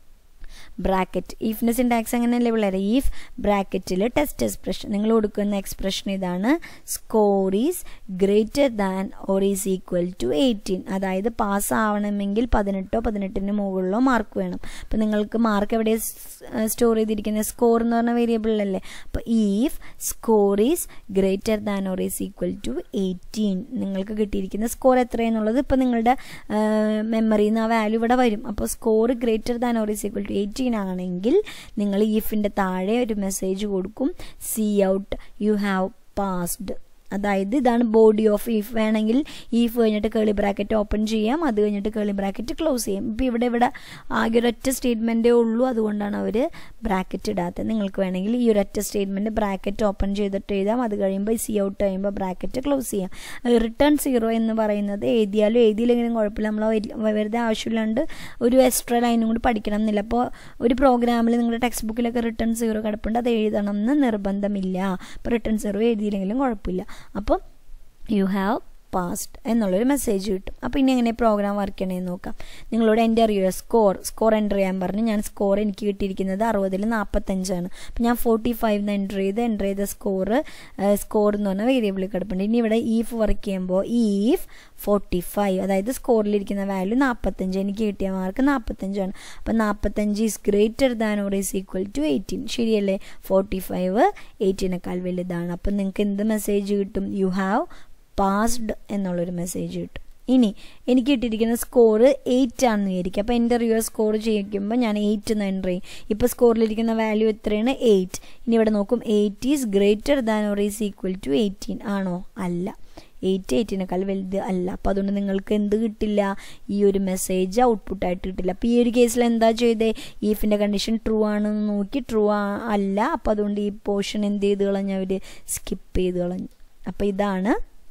ബ്രാക്കറ്റ് ഈഫിൻ്റെ സിൻടാക്സ് അങ്ങനെയല്ലേ പിള്ളേരെ ഈഫ് ബ്രാക്കറ്റിൽ ടെസ്റ്റ് എക്സ്പ്രഷൻ നിങ്ങൾ കൊടുക്കുന്ന എക്സ്പ്രഷൻ ഇതാണ് score is greater than or is equal to eighteen അതായത് പാസ് ആവണമെങ്കിൽ പതിനെട്ടോ പതിനെട്ടിന് മുകളിലോ മാർക്ക് വേണം അപ്പോൾ നിങ്ങൾക്ക് മാർക്ക് എവിടെ സ്റ്റോർ ചെയ്തിരിക്കുന്നത് സ്കോർ എന്ന് പറഞ്ഞ വേരിയബിളിലല്ലേ അപ്പോൾ if score is greater than or is equal to eighteen നിങ്ങൾക്ക് കിട്ടിയിരിക്കുന്ന സ്കോർ എത്രയെന്നുള്ളത് ഇപ്പോൾ നിങ്ങളുടെ മെമ്മറിയിൽ നിന്ന് ആ വാല്യൂ ഇവിടെ വരും അപ്പോൾ score greater than or is equal to eighteen ആണെങ്കിൽ നിങ്ങൾ ഈഫിൻ്റെ താഴെ ഒരു മെസ്സേജ് കൊടുക്കും C out you have passed അതായത് ഇതാണ് ബോഡി ഓഫ് ഈഫ് വേണമെങ്കിൽ ഈഫ് കഴിഞ്ഞിട്ട് കേളി ബ്രാക്കറ്റ് ഓപ്പൺ ചെയ്യാം അത് കഴിഞ്ഞിട്ട് കേളി ബ്രാക്കറ്റ് ക്ലോസ് ചെയ്യാം ഇപ്പോൾ ഇവിടെ ഇവിടെ ആകെ ഒരൊറ്റ സ്റ്റേറ്റ്മെൻറ്റേ ഉള്ളൂ അതുകൊണ്ടാണ് അവർ ബ്രാക്കറ്റ് ഇടാത്തത് നിങ്ങൾക്ക് വേണമെങ്കിൽ ഈ ഒരൊറ്റ സ്റ്റേറ്റ്മെൻറ്റ് ബ്രാക്കറ്റ് ഓപ്പൺ ചെയ്തിട്ട് എഴുതാം അത് കഴിയുമ്പോൾ സി ഔട്ട് കഴിയുമ്പോൾ ബ്രാക്കറ്റ് ക്ലോസ് ചെയ്യാം റിട്ടേൺ സീറോ എന്ന് പറയുന്നത് എഴുതിയാലും എഴുതിയില്ലെങ്കിലും കുഴപ്പമില്ല നമ്മൾ വെറുതെ ആവശ്യമില്ലാണ്ട് ഒരു എക്സ്ട്രാ ലൈനും കൂടി പഠിക്കണം എന്നില്ല അപ്പോൾ ഒരു പ്രോഗ്രാമിൽ നിങ്ങളുടെ ടെക്സ്റ്റ് ബുക്കിലൊക്കെ റിട്ടേൺ സീറോ കിടപ്പുണ്ട് അത് എഴുതണം എന്ന് നിർബന്ധമില്ല അപ്പോൾ റിട്ടേൺ സീറോ എഴുതിയില്ലെങ്കിലും കുഴപ്പമില്ല അപ്പം യു ഹാവ് പാസ്ഡ് എന്നുള്ളൊരു മെസ്സേജ് കിട്ടും അപ്പോൾ ഇനി എങ്ങനെ പ്രോഗ്രാം വർക്ക് ചെയ്യണമെന്ന് നോക്കാം നിങ്ങളോട് എൻ്റർ ചെയ്യുക സ്കോർ സ്കോർ എൻ്റർ ചെയ്യാൻ പറഞ്ഞു ഞാൻ സ്കോർ എനിക്ക് കിട്ടിയിരിക്കുന്നത് അറുപതിൽ നാൽപ്പത്തഞ്ചാണ് അപ്പോൾ ഞാൻ ഫോർട്ടി ഫൈവ് എന്ന് എൻ്റർ ചെയ്ത് എൻ്റർ ചെയ്ത സ്കോർ സ്കോർ എന്ന് പറഞ്ഞ വേരിയബിളിൽ കിടപ്പുണ്ട് ഇനി ഇവിടെ ഈഫ് വർക്ക് ചെയ്യുമ്പോൾ ഈഫ് ഫോർട്ടി ഫൈവ് അതായത് സ്കോറിലിരിക്കുന്ന വാല്യൂ നാൽപ്പത്തഞ്ച് എനിക്ക് കിട്ടിയ മാർക്ക് നാൽപ്പത്തഞ്ചാണ് അപ്പം നാൽപ്പത്തഞ്ച് is greater than or is equal to eighteen ശരിയല്ലേ ഫോർട്ടി ഫൈവ് എയ്റ്റീനേക്കാൾ വലുതാണ് അപ്പം നിങ്ങൾക്ക് എന്ത് മെസ്സേജ് കിട്ടും യു ഹാവ് പാസ്ഡ് എന്നുള്ളൊരു മെസ്സേജ് കിട്ടും ഇനി എനിക്ക് കിട്ടിയിരിക്കുന്ന സ്കോർ എയ്റ്റ് ആണെന്ന് വിചാരിക്കും അപ്പോൾ എൻ്റെ റിയോ സ്കോർ ചെയ്യിക്കുമ്പോൾ ഞാൻ എയ്റ്റ് എന്ന് എൻ്റർ ചെയ്യും ഇപ്പോൾ സ്കോറിലിരിക്കുന്ന വാല്യൂ എത്രയാണ് എയ്റ്റ് ഇനി ഇവിടെ നോക്കും eight is greater than or is equal to eighteen ആണോ അല്ല എയ്റ്റ് എയ്റ്റിനേക്കാൾ വലുത് അല്ല അപ്പോൾ അതുകൊണ്ട് നിങ്ങൾക്ക് എന്ത് കിട്ടില്ല ഈ ഒരു മെസ്സേജ് ഔട്ട്പുട്ടായിട്ട് കിട്ടില്ല അപ്പോൾ ഈ ഒരു കേസിൽ എന്താ ചെയ്തേ ഈഫിൻ്റെ കണ്ടീഷൻ ട്രൂ ആണെന്ന് നോക്കി ട്രൂ അല്ല അപ്പോൾ അതുകൊണ്ട് ഈ പോർഷൻ എന്ത് ചെയ്ത് കളഞ്ഞു അവർ സ്കിപ്പ് ചെയ്ത് കളഞ്ഞു അപ്പോൾ ഇതാണ്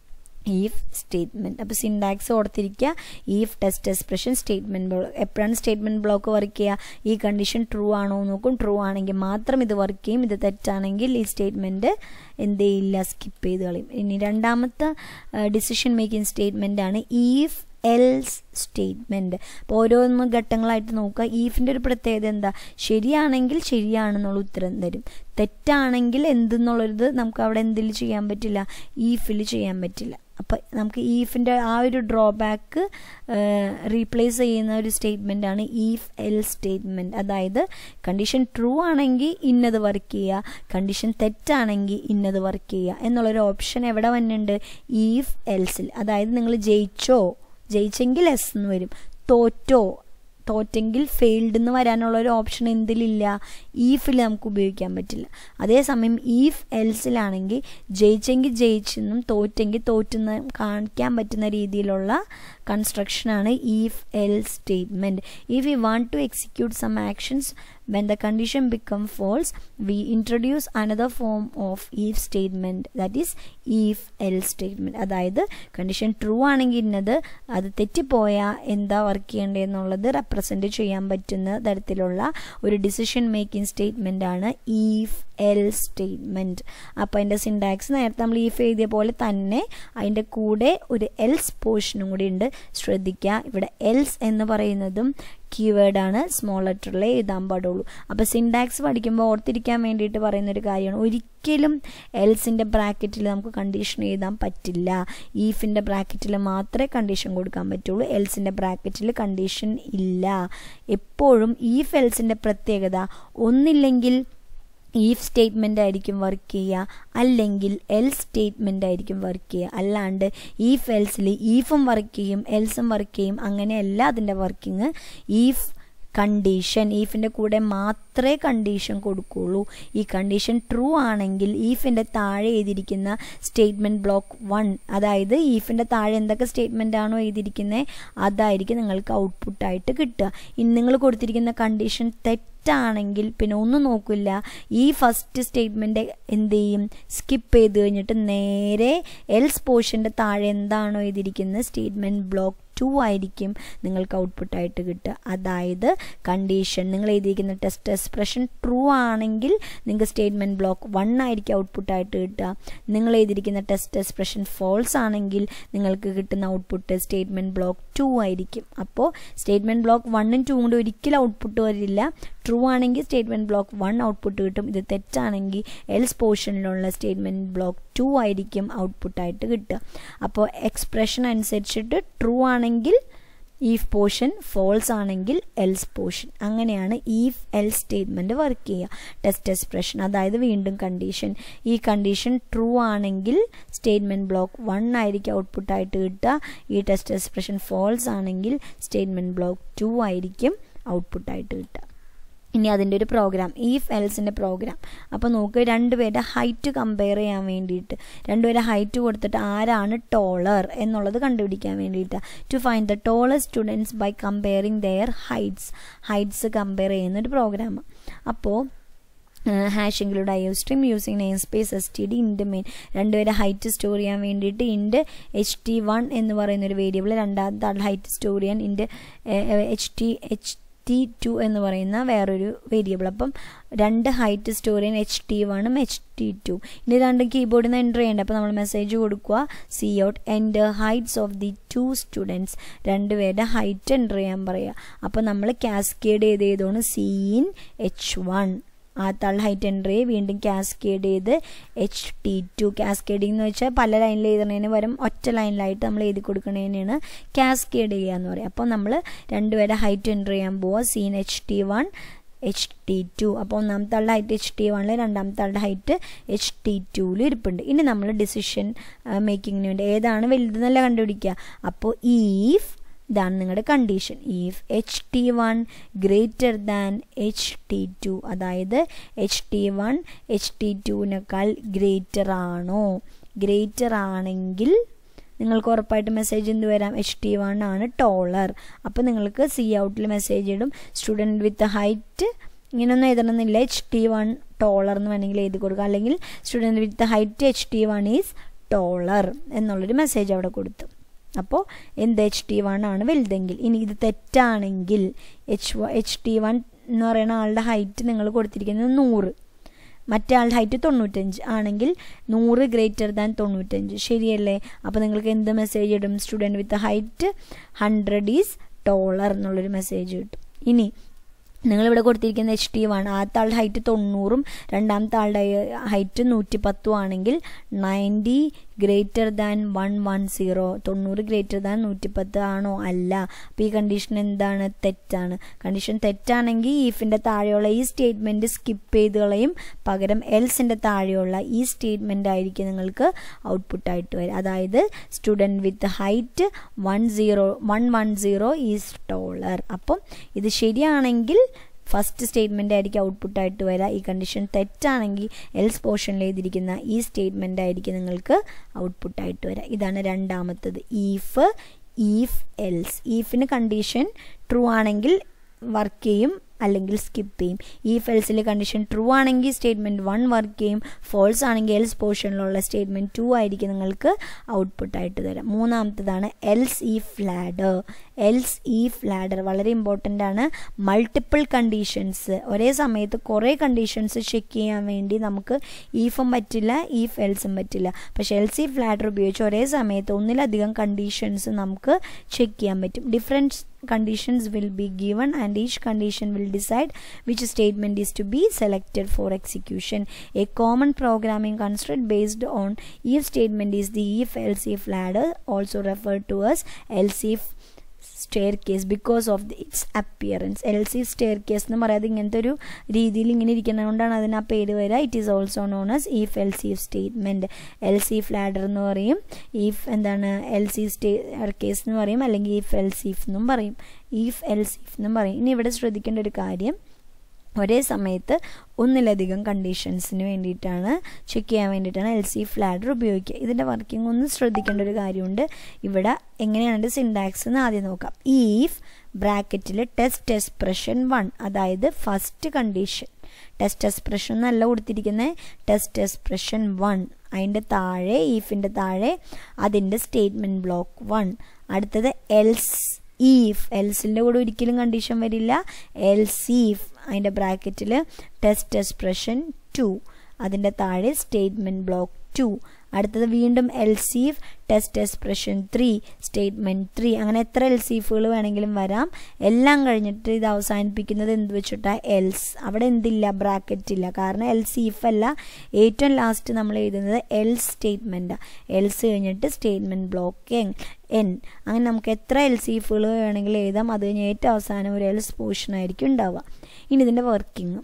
ഈഫ് സ്റ്റേറ്റ്മെൻറ്റ് അപ്പോൾ സിൻഡാക്സ് ഓർത്തിരിക്കുക if test expression statement block എപ്പോഴാണ് സ്റ്റേറ്റ്മെൻറ്റ് ബ്ലോക്ക് വർക്ക് ചെയ്യുക ഈ കണ്ടീഷൻ ട്രൂ ആണോ നോക്കും ട്രൂ ആണെങ്കിൽ മാത്രം ഇത് വർക്ക് ചെയ്യും ഇത് തെറ്റാണെങ്കിൽ ഈ സ്റ്റേറ്റ്മെൻറ്റ് എന്ത് ചെയ്യില്ല സ്കിപ്പ് ചെയ്ത് കളയും ഇനി രണ്ടാമത്തെ ഡിസിഷൻ മേക്കിംഗ് സ്റ്റേറ്റ്മെൻ്റ് ആണ് ഈഫ് എൽസ് സ്റ്റേറ്റ്മെൻറ്റ് അപ്പോൾ ഓരോന്ന് ഘട്ടങ്ങളായിട്ട് നോക്കുക ഈഫിൻ്റെ ഒരു പ്രത്യേകത എന്താ ശരിയാണെങ്കിൽ ശരിയാണെന്നുള്ള ഉത്തരം തരും തെറ്റാണെങ്കിൽ എന്തെന്നുള്ളൊരിത് നമുക്ക് അവിടെ എന്തിൽ ചെയ്യാൻ പറ്റില്ല ഈഫിൽ ചെയ്യാൻ പറ്റില്ല അപ്പോൾ നമുക്ക് ഈഫിൻ്റെ ആ ഒരു ഡ്രോബാക്ക് റീപ്ലേസ് ചെയ്യുന്ന ഒരു സ്റ്റേറ്റ്മെൻ്റ് ആണ് ഈഫ് എൽ സ്റ്റേറ്റ്മെൻറ്റ് അതായത് കണ്ടീഷൻ ട്രൂ ആണെങ്കിൽ ഇന്നത് വർക്ക് ചെയ്യുക കണ്ടീഷൻ തെറ്റാണെങ്കിൽ ഇന്നത് വർക്ക് ചെയ്യുക എന്നുള്ളൊരു ഓപ്ഷൻ എവിടെ വന്നിട്ടുണ്ട് ഈഫ് എൽസിൽ അതായത് നിങ്ങൾ ജയിച്ചോ ജയിച്ചെങ്കിൽ എസ് എന്ന് വരും തോറ്റോ തോറ്റെങ്കിൽ ഫെയിൽഡ് എന്ന് വരാനുള്ള ഒരു ഓപ്ഷൻ എന്തിലില്ല ഈഫിൽ നമുക്ക് ഉപയോഗിക്കാൻ പറ്റില്ല അതേസമയം ഈഫ് എൽസിലാണെങ്കിൽ ജയിച്ചെങ്കിൽ ജയിച്ചെന്നും തോറ്റെങ്കിൽ തോറ്റെന്ന് കാണിക്കാൻ പറ്റുന്ന രീതിയിലുള്ള കൺസ്ട്രക്ഷനാണ് if else statement if you want to execute some actions when the condition become false we introduce another form of if statement that is if else statement അതായത് കണ്ടീഷൻ ട്രൂ ആണെങ്കിൽ ഇന്നത് അത് തെറ്റിപ്പോയാൽ എന്താ വർക്ക് ചെയ്യേണ്ടതെന്നുള്ളത് റെപ്രസെൻറ്റ് ചെയ്യാൻ പറ്റുന്ന തരത്തിലുള്ള ഒരു ഡിസിഷൻ മേക്കിംഗ് സ്റ്റേറ്റ്മെൻ്റ് ആണ് ഈഫ് എൽ സ്റ്റേറ്റ്മെൻറ്റ് അപ്പോൾ അതിൻ്റെ സിൻടാക്സ് നേരത്തെ നമ്മൾ ഈഫ് എഴുതിയ പോലെ തന്നെ അതിൻ്റെ കൂടെ ഒരു എൽസ് പോർഷനും കൂടി ഉണ്ട് ശ്രദ്ധിക്കുക ഇവിടെ എൽസ് എന്ന് പറയുന്നതും കീവേഡാണ് സ്മോൾ ലെറ്ററിലേ എഴുതാൻ പാടുള്ളൂ അപ്പോൾ സിൻടാക്സ് പഠിക്കുമ്പോൾ ഓർത്തിരിക്കാൻ വേണ്ടിയിട്ട് പറയുന്നൊരു കാര്യമാണ് ഒരിക്കലും എൽസിൻ്റെ ബ്രാക്കറ്റിൽ നമുക്ക് കണ്ടീഷൻ എഴുതാൻ പറ്റില്ല ഈഫിൻ്റെ ബ്രാക്കറ്റിൽ മാത്രമേ കണ്ടീഷൻ കൊടുക്കാൻ പറ്റുള്ളൂ എൽസിൻ്റെ ബ്രാക്കറ്റിൽ കണ്ടീഷൻ ഇല്ല എപ്പോഴും ഈഫ് എൽസിൻ്റെ പ്രത്യേകത ഒന്നില്ലെങ്കിൽ ഈഫ് സ്റ്റേറ്റ്മെൻ്റ് ആയിരിക്കും വർക്ക് ചെയ്യുക അല്ലെങ്കിൽ എൽ സ്റ്റേറ്റ്മെൻ്റ് ആയിരിക്കും വർക്ക് ചെയ്യുക അല്ലാണ്ട് ഈഫ് എൽസിൽ ഈഫും വർക്ക് ചെയ്യും എൽസും വർക്ക് ചെയ്യും അങ്ങനെയല്ല അതിൻ്റെ വർക്കിംഗ് ഈഫ് കണ്ടീഷൻ ഈഫിൻ്റെ കൂടെ മാത്രമേ കണ്ടീഷൻ കൊടുക്കുകയുള്ളൂ ഈ കണ്ടീഷൻ ട്രൂ ആണെങ്കിൽ ഈഫിൻ്റെ താഴെ എഴുതിയിരിക്കുന്ന സ്റ്റേറ്റ്മെൻറ്റ് ബ്ലോക്ക് വൺ അതായത് ഈഫിൻ്റെ താഴെ എന്തൊക്കെ സ്റ്റേറ്റ്മെൻ്റ് ആണോ എഴുതിയിരിക്കുന്നത് അതായിരിക്കും നിങ്ങൾക്ക് ഔട്ട്പുട്ടായിട്ട് കിട്ടുക ഇനി നിങ്ങൾ കൊടുത്തിരിക്കുന്ന കണ്ടീഷൻ തെറ്റ് തെറ്റാണെങ്കിൽ പിന്നെ ഒന്നും നോക്കില്ല ഈ ഫസ്റ്റ് സ്റ്റേറ്റ്മെൻറ്റ് എന്ത് ചെയ്യും സ്കിപ്പ് ചെയ്ത് കഴിഞ്ഞിട്ട് നേരെ എൽസ് പോർഷൻ്റെ താഴെ എന്താണോ എഴുതിയിരിക്കുന്നത് സ്റ്റേറ്റ്മെൻറ്റ് ബ്ലോക്ക് ടു ആയിരിക്കും നിങ്ങൾക്ക് ഔട്ട്പുട്ടായിട്ട് കിട്ടുക അതായത് കണ്ടീഷൻ നിങ്ങൾ എഴുതിയിരിക്കുന്ന ടെസ്റ്റ് എക്സ്പ്രഷൻ ട്രൂ ആണെങ്കിൽ നിങ്ങൾക്ക് സ്റ്റേറ്റ്മെൻറ്റ് ബ്ലോക്ക് വൺ ആയിരിക്കും ഔട്ട്പുട്ടായിട്ട് കിട്ടുക നിങ്ങൾ എഴുതിയിരിക്കുന്ന ടെസ്റ്റ് എക്സ്പ്രഷൻ ഫോൾസ് ആണെങ്കിൽ നിങ്ങൾക്ക് കിട്ടുന്ന ഔട്ട്പുട്ട് സ്റ്റേറ്റ്മെൻറ്റ് ബ്ലോക്ക് ടു ആയിരിക്കും അപ്പോൾ സ്റ്റേറ്റ്മെൻറ്റ് ബ്ലോക്ക് വണ്ണും ടൂ കൊണ്ട് ഒരിക്കലും ഔട്ട്പുട്ട് വരില്ല ട്രൂ ആണെങ്കിൽ സ്റ്റേറ്റ്മെൻറ്റ് ബ്ലോക്ക് വൺ ഔട്ട്പുട്ട് കിട്ടും ഇത് തെറ്റാണെങ്കിൽ എൽസ് പോർഷനിലുള്ള സ്റ്റേറ്റ്മെൻറ്റ് ബ്ലോക്ക് ടു ആയിരിക്കും ഔട്ട്പുട്ടായിട്ട് കിട്ടുക അപ്പോൾ എക്സ്പ്രഷൻ അനുസരിച്ചിട്ട് ട്രൂ ആണെങ്കിൽ ഈഫ് പോർഷൻ ഫോൾസ് ആണെങ്കിൽ എൽസ് പോർഷൻ അങ്ങനെയാണ് ഈഫ് എൽ സ്റ്റേറ്റ്മെൻറ്റ് വർക്ക് ചെയ്യുക ടെസ്റ്റ് എക്സ്പ്രഷൻ അതായത് വീണ്ടും കണ്ടീഷൻ ഈ കണ്ടീഷൻ ട്രൂ ആണെങ്കിൽ സ്റ്റേറ്റ്മെൻറ്റ് ബ്ലോക്ക് വൺ ആയിരിക്കും ഔട്ട്പുട്ടായിട്ട് കിട്ടുക ഈ ടെസ്റ്റ് എക്സ്പ്രഷൻ ഫോൾസ് ആണെങ്കിൽ സ്റ്റേറ്റ്മെൻറ്റ് ബ്ലോക്ക് ടു ആയിരിക്കും ഔട്ട്പുട്ടായിട്ട് കിട്ടുക ഇനി അതിൻ്റെ ഒരു പ്രോഗ്രാം ഈഫ് എൽസിൻ്റെ പ്രോഗ്രാം അപ്പോൾ നോക്ക് രണ്ടുപേരുടെ ഹൈറ്റ് കമ്പയർ ചെയ്യാൻ വേണ്ടിയിട്ട് രണ്ടുപേരുടെ ഹൈറ്റ് കൊടുത്തിട്ട് ആരാണ് ടോളർ എന്നുള്ളത് കണ്ടുപിടിക്കാൻ വേണ്ടിയിട്ട് to find the taller students by comparing their heights heights compare ചെയ്യുന്ന ഒരു പ്രോഗ്രാം അപ്പോൾ hash include I O stream using namespace S T D int main രണ്ടുപേരെ ഹൈറ്റ് സ്റ്റോർ ചെയ്യാൻ വേണ്ടിയിട്ട് ഇൻഡ് എച്ച് ടി വൺ എന്ന് പറയുന്ന ഒരു വേരിയബിൾ രണ്ടാമത്തെ ആൾ ഹൈറ്റ് സ്റ്റോർ ചെയ്യാൻ int H T H T two എന്ന് പറയുന്ന വേറൊരു വേരിയബിൾ അപ്പം രണ്ട് ഹൈറ്റ് സ്റ്റോർ ചെയ്യാൻ എച്ച് ടി വണ്ണും എച്ച് ടി ടു ഇനി രണ്ടും കീബോർഡിൽ നിന്ന് എൻ്റർ ചെയ്യേണ്ട അപ്പോൾ നമ്മൾ മെസ്സേജ് കൊടുക്കുക C out enter heights of the two students രണ്ടുപേരുടെ ഹൈറ്റ് എൻ്റർ ചെയ്യാൻ പറയുക അപ്പോൾ നമ്മൾ കാസ്കേഡ് ചെയ്ത് ചെയ്തോണ് സീൻ എച്ച് വൺ ആത്താൾ ഹൈറ്റ് എൻ്റർ ചെയ്ത് വീണ്ടും കാസ്കേഡ് ചെയ്ത് എച്ച് ടി ടു കാസ്കേഡിംഗ് എന്ന് വെച്ചാൽ പല ലൈനിൽ എഴുതുന്നതിന് പകരം ഒറ്റ ലൈനിലായിട്ട് നമ്മൾ എഴുതി കൊടുക്കുന്നതിനാണ് കാസ്കേഡ് ചെയ്യുക എന്ന് പറയുക അപ്പോൾ നമ്മൾ രണ്ടുപേരെ ഹൈറ്റ് എൻ്റർ ചെയ്യാൻ പോവുക cin H T one H T two അപ്പോൾ ഒന്നാമത്തെ ആളുടെ ഹൈറ്റ് എച്ച് ടി വണ്ണിൽ രണ്ടാമത്തെ ആളുടെ ഹൈറ്റ് എച്ച് ടി ടുവിൽ ഇരിപ്പുണ്ട് ഇനി നമ്മൾ ഡിസിഷൻ മേക്കിങ്ങിന് വേണ്ടി ഏതാണ് വലുതെന്നല്ല കണ്ടുപിടിക്കുക അപ്പോൾ ഈഫ് ഇതാണ് നിങ്ങളുടെ condition if H T one greater than H T two അതായത് H T one H T ടുവിനേക്കാൾ ഗ്രേറ്റർ ആണോ ഗ്രേറ്റർ ആണെങ്കിൽ നിങ്ങൾക്ക് ഉറപ്പായിട്ട് മെസ്സേജ് എന്ത് വരാം എച്ച് ടി വൺ ആണ് ടോളർ അപ്പോൾ നിങ്ങൾക്ക് സി ഔട്ടിൽ മെസ്സേജ് ഇടും സ്റ്റുഡൻറ്റ് വിത്ത് ഹൈറ്റ് ഇങ്ങനെയൊന്നും എഴുതണമെന്നില്ല എച്ച് ടി വൺ ടോളർ എന്ന് വേണമെങ്കിൽ എഴുതി കൊടുക്കുക അല്ലെങ്കിൽ student with height H T one is taller എന്നുള്ളൊരു മെസ്സേജ് അവിടെ കൊടുത്തു അപ്പോൾ എന്ത് എച്ച് ടി വൺ ആണ് വലുതെങ്കിൽ ഇനി ഇത് തെറ്റാണെങ്കിൽ എച്ച് എച്ച് ടി വൺ എന്ന് പറയുന്ന ആളുടെ ഹൈറ്റ് നിങ്ങൾ കൊടുത്തിരിക്കുന്നത് നൂറ് മറ്റേ ആളുടെ ഹൈറ്റ് തൊണ്ണൂറ്റഞ്ച് ആണെങ്കിൽ നൂറ് ഗ്രേറ്റർ ദാൻ തൊണ്ണൂറ്റഞ്ച് ശരിയല്ലേ അപ്പോൾ നിങ്ങൾക്ക് എന്ത് മെസ്സേജ് ഇടും student with height hundred is taller എന്നുള്ളൊരു മെസ്സേജ് കിട്ടും ഇനി നിങ്ങളിവിടെ കൊടുത്തിരിക്കുന്ന എച്ച് ടി വൺ ആദ്യത്തെ ആളുടെ ഹൈറ്റ് തൊണ്ണൂറും രണ്ടാമത്തെ ആളുടെ ഹൈറ്റ് നൂറ്റി പത്തും ആണെങ്കിൽ ninety greater than one one zero തൊണ്ണൂറ് ഗ്രേറ്റർ ദാൻ നൂറ്റിപ്പത്ത് ആണോ അല്ല അപ്പോൾ ഈ കണ്ടീഷൻ എന്താണ് തെറ്റാണ് കണ്ടീഷൻ തെറ്റാണെങ്കിൽ ഈഫിൻ്റെ താഴെയുള്ള ഈ സ്റ്റേറ്റ്മെൻറ്റ് സ്കിപ്പ് ചെയ്ത് കളയും പകരം എൽസിൻ്റെ താഴെയുള്ള ഈ സ്റ്റേറ്റ്മെൻ്റ് ആയിരിക്കും നിങ്ങൾക്ക് ഔട്ട്പുട്ടായിട്ട് വരിക അതായത് student with height one zero one one zero is taller അപ്പം ഇത് ശരിയാണെങ്കിൽ ഫസ്റ്റ് സ്റ്റേറ്റ്മെൻ്റ് ആയിരിക്കും ഔട്ട്പുട്ടായിട്ട് വരിക ഈ കണ്ടീഷൻ തെറ്റാണെങ്കിൽ എൽസ് പോർഷനിൽ എഴുതിയിരിക്കുന്ന ഈ സ്റ്റേറ്റ്മെൻ്റ് ആയിരിക്കും നിങ്ങൾക്ക് ഔട്ട്പുട്ടായിട്ട് വരിക ഇതാണ് രണ്ടാമത്തത് ഈഫ് ഈഫ് എൽസ് ഈഫിന് കണ്ടീഷൻ ട്രൂ ആണെങ്കിൽ വർക്ക് ചെയ്യും അല്ലെങ്കിൽ സ്കിപ്പ് ചെയ്യും ഈ ഫെൽസിൽ കണ്ടീഷൻ ട്രൂ ആണെങ്കിൽ സ്റ്റേറ്റ്മെൻറ്റ് വൺ വർക്ക് ചെയ്യും ഫോൾസ് ആണെങ്കിൽ എൽസ് പോർഷനിലുള്ള സ്റ്റേറ്റ്മെൻറ്റ് ടു ആയിരിക്കും നിങ്ങൾക്ക് ഔട്ട്പുട്ടായിട്ട് തരാം മൂന്നാമത്തതാണ് എൽസ് ഈ ഫ്ലാഡർ എൽസ് ഈ ഫ്ലാഡർ വളരെ ഇമ്പോർട്ടൻ്റ് ആണ് മൾട്ടിപ്പിൾ കണ്ടീഷൻസ് ഒരേ സമയത്ത് കുറേ കണ്ടീഷൻസ് ചെക്ക് ചെയ്യാൻ വേണ്ടി നമുക്ക് ഈഫും പറ്റില്ല ഈഫ് എൽസും പറ്റില്ല പക്ഷേ എൽസ് ഈ ഫ്ലാഡർ ഉപയോഗിച്ച് ഒരേ സമയത്ത് ഒന്നിലധികം കണ്ടീഷൻസ് നമുക്ക് ചെക്ക് ചെയ്യാൻ പറ്റും difference conditions will be given and each condition will decide which statement is to be selected for execution. A common programming construct based on if statement is the if else if ladder also referred to as else if staircase because of the its appearance else staircase എന്ന് പറയാതെ ഇങ്ങനത്തെ ഒരു രീതിയിൽ ഇങ്ങനെ ഇരിക്കുന്നതുകൊണ്ടാണ് അതിന് ആ പേര് വരിക it is also known as if else statement else if ladder എന്ന് പറയും ഈഫ് എന്താണ് എൽ സി സ്റ്റെയർ കേസ് എന്ന് പറയും അല്ലെങ്കിൽ ഈഫ് എൽ സീഫ് എന്നും പറയും ഈഫ് എൽ സീഫ് എന്നും പറയും ഇനി ഇവിടെ ശ്രദ്ധിക്കേണ്ട ഒരു കാര്യം ഒരേ സമയത്ത് ഒന്നിലധികം കണ്ടീഷൻസിന് വേണ്ടിയിട്ടാണ് ചെക്ക് ചെയ്യാൻ വേണ്ടിയിട്ടാണ് എൽ സി ഫ്ലാഡർ ഉപയോഗിക്കുക ഇതിൻ്റെ വർക്കിംഗ് ഒന്ന് ശ്രദ്ധിക്കേണ്ട ഒരു കാര്യമുണ്ട് ഇവിടെ എങ്ങനെയാണ് സിൻഡാക്സ് എന്ന് ആദ്യം നോക്കാം ഈഫ് ബ്രാക്കറ്റിൽ ടെസ്റ്റ് എക്സ്പ്രഷൻ വൺ അതായത് ഫസ്റ്റ് കണ്ടീഷൻ ടെസ്റ്റ് എക്സ്പ്രഷൻ എന്നല്ല കൊടുത്തിരിക്കുന്നത് ടെസ്റ്റ് എക്സ്പ്രഷൻ വൺ അതിൻ്റെ താഴെ ഈഫിൻ്റെ താഴെ അതിൻ്റെ സ്റ്റേറ്റ്മെൻറ്റ് ബ്ലോക്ക് വൺ അടുത്തത് എൽസ് ഈഫ് എൽസിൻ്റെ കൂടെ ഒരിക്കലും കണ്ടീഷൻ വരില്ല എൽസീഫ് അതിൻ്റെ ബ്രാക്കറ്റിൽ ടെസ്റ്റ് എക്സ്പ്രഷൻ ടു അതിൻ്റെ താഴെ സ്റ്റേറ്റ്മെൻറ്റ് ബ്ലോക്ക് ടു അടുത്തത് വീണ്ടും else if test expression three statement three അങ്ങനെ എത്ര എൽസീഫുകൾ വേണമെങ്കിലും വരാം എല്ലാം കഴിഞ്ഞിട്ട് ഇത് അവസാനിപ്പിക്കുന്നത് എന്ത് വെച്ചിട്ടാ എൽസ് അവിടെ എന്തില്ല ബ്രാക്കറ്റ് ഇല്ല കാരണം എൽസീഫ് അല്ല ഏറ്റവും ലാസ്റ്റ് നമ്മൾ എഴുതുന്നത് എൽസ് സ്റ്റേറ്റ്മെൻറ്റാണ് എൽസ് കഴിഞ്ഞിട്ട് സ്റ്റേറ്റ്മെൻറ്റ് ബ്ലോക്ക് എൻ അങ്ങനെ നമുക്ക് എത്ര എൽസീഫുകൾ വേണമെങ്കിലും എഴുതാം അത് കഴിഞ്ഞ് ഏറ്റവും അവസാനം ഒരു എൽസ് പോർഷൻ ആയിരിക്കും ഉണ്ടാവുക ഇനി ഇതിൻ്റെ വർക്കിംഗ്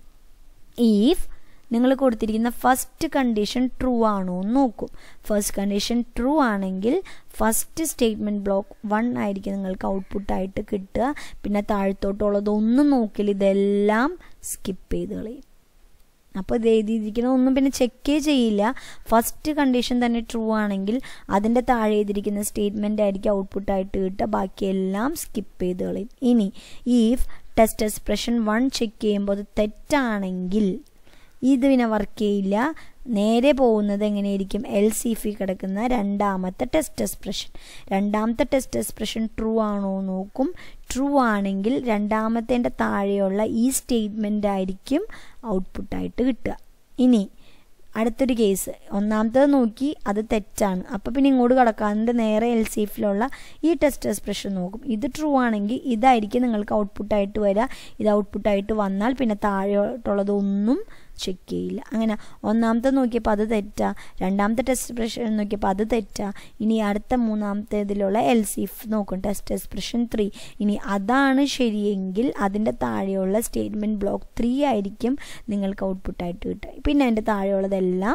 ഈഫ് നിങ്ങൾ കൊടുത്തിരിക്കുന്ന ഫസ്റ്റ് കണ്ടീഷൻ ട്രൂ ആണോ എന്ന് നോക്കും ഫസ്റ്റ് കണ്ടീഷൻ ട്രൂ ആണെങ്കിൽ ഫസ്റ്റ് സ്റ്റേറ്റ്മെൻറ്റ് ബ്ലോക്ക് വൺ ആയിരിക്കും നിങ്ങൾക്ക് ഔട്ട്പുട്ടായിട്ട് കിട്ടുക പിന്നെ താഴത്തോട്ടുള്ളതൊന്നും നോക്കില്ല ഇതെല്ലാം സ്കിപ്പ് ചെയ്ത് കളയും അപ്പോൾ ഇത് എഴുതിയിരിക്കുന്ന ഒന്നും പിന്നെ ചെക്കേ ചെയ്യില്ല ഫസ്റ്റ് കണ്ടീഷൻ തന്നെ ട്രൂ ആണെങ്കിൽ അതിൻ്റെ താഴെ എഴുതിയിരിക്കുന്ന സ്റ്റേറ്റ്മെൻ്റ് ആയിരിക്കും ഔട്ട്പുട്ടായിട്ട് കിട്ടുക ബാക്കിയെല്ലാം സ്കിപ്പ് ചെയ്ത് കളയും ഇനി if test expression one check ചെയ്യുമ്പോൾ അത് തെറ്റാണെങ്കിൽ ഇത് പിന്നെ വർക്ക് ചെയ്യില്ല നേരെ പോകുന്നത് എങ്ങനെയായിരിക്കും എൽ സി ഫി കിടക്കുന്ന രണ്ടാമത്തെ ടെസ്റ്റ് എക്സ്പ്രഷൻ രണ്ടാമത്തെ ടെസ്റ്റ് എക്സ്പ്രഷൻ ട്രൂ ആണോ നോക്കും ട്രൂ ആണെങ്കിൽ രണ്ടാമത്തേൻ്റെ താഴെയുള്ള ഈ സ്റ്റേറ്റ്മെൻ്റ് ആയിരിക്കും ഔട്ട്പുട്ടായിട്ട് കിട്ടുക ഇനി അടുത്തൊരു കേസ് ഒന്നാമത്തത് നോക്കി അത് തെറ്റാണ് അപ്പോൾ പിന്നെ ഇങ്ങോട്ട് കിടക്കാണ്ട് നേരെ എൽ സീഫിലുള്ള ഈ ടെസ്റ്റ് എക്സ്പ്രഷൻ നോക്കും ഇത് ട്രൂ ആണെങ്കിൽ ഇതായിരിക്കും നിങ്ങൾക്ക് ഔട്ട്പുട്ടായിട്ട് വരിക ഇത് ഔട്ട്പുട്ടായിട്ട് വന്നാൽ പിന്നെ താഴോട്ടുള്ളതൊന്നും ചെക്ക് ചെയ്യില്ല അങ്ങനെ ഒന്നാമത്തെ നോക്കിയപ്പോൾ അത് തെറ്റാ രണ്ടാമത്തെ ടെസ്റ്റ് എക്സ്പ്രഷൻ നോക്കിയപ്പോൾ അത് തെറ്റാ ഇനി അടുത്ത മൂന്നാമത്തെ ഇതിലുള്ള എൽ സീഫ് നോക്കും ടെസ്റ്റ് എക്സ്പ്രഷൻ ത്രീ ഇനി അതാണ് ശരിയെങ്കിൽ അതിൻ്റെ താഴെയുള്ള സ്റ്റേറ്റ്മെൻറ്റ് ബ്ലോക്ക് ത്രീ ആയിരിക്കും നിങ്ങൾക്ക് ഔട്ട്പുട്ടായിട്ട് കിട്ടുക പിന്നെ അതിൻ്റെ താഴെയുള്ളതെല്ലാം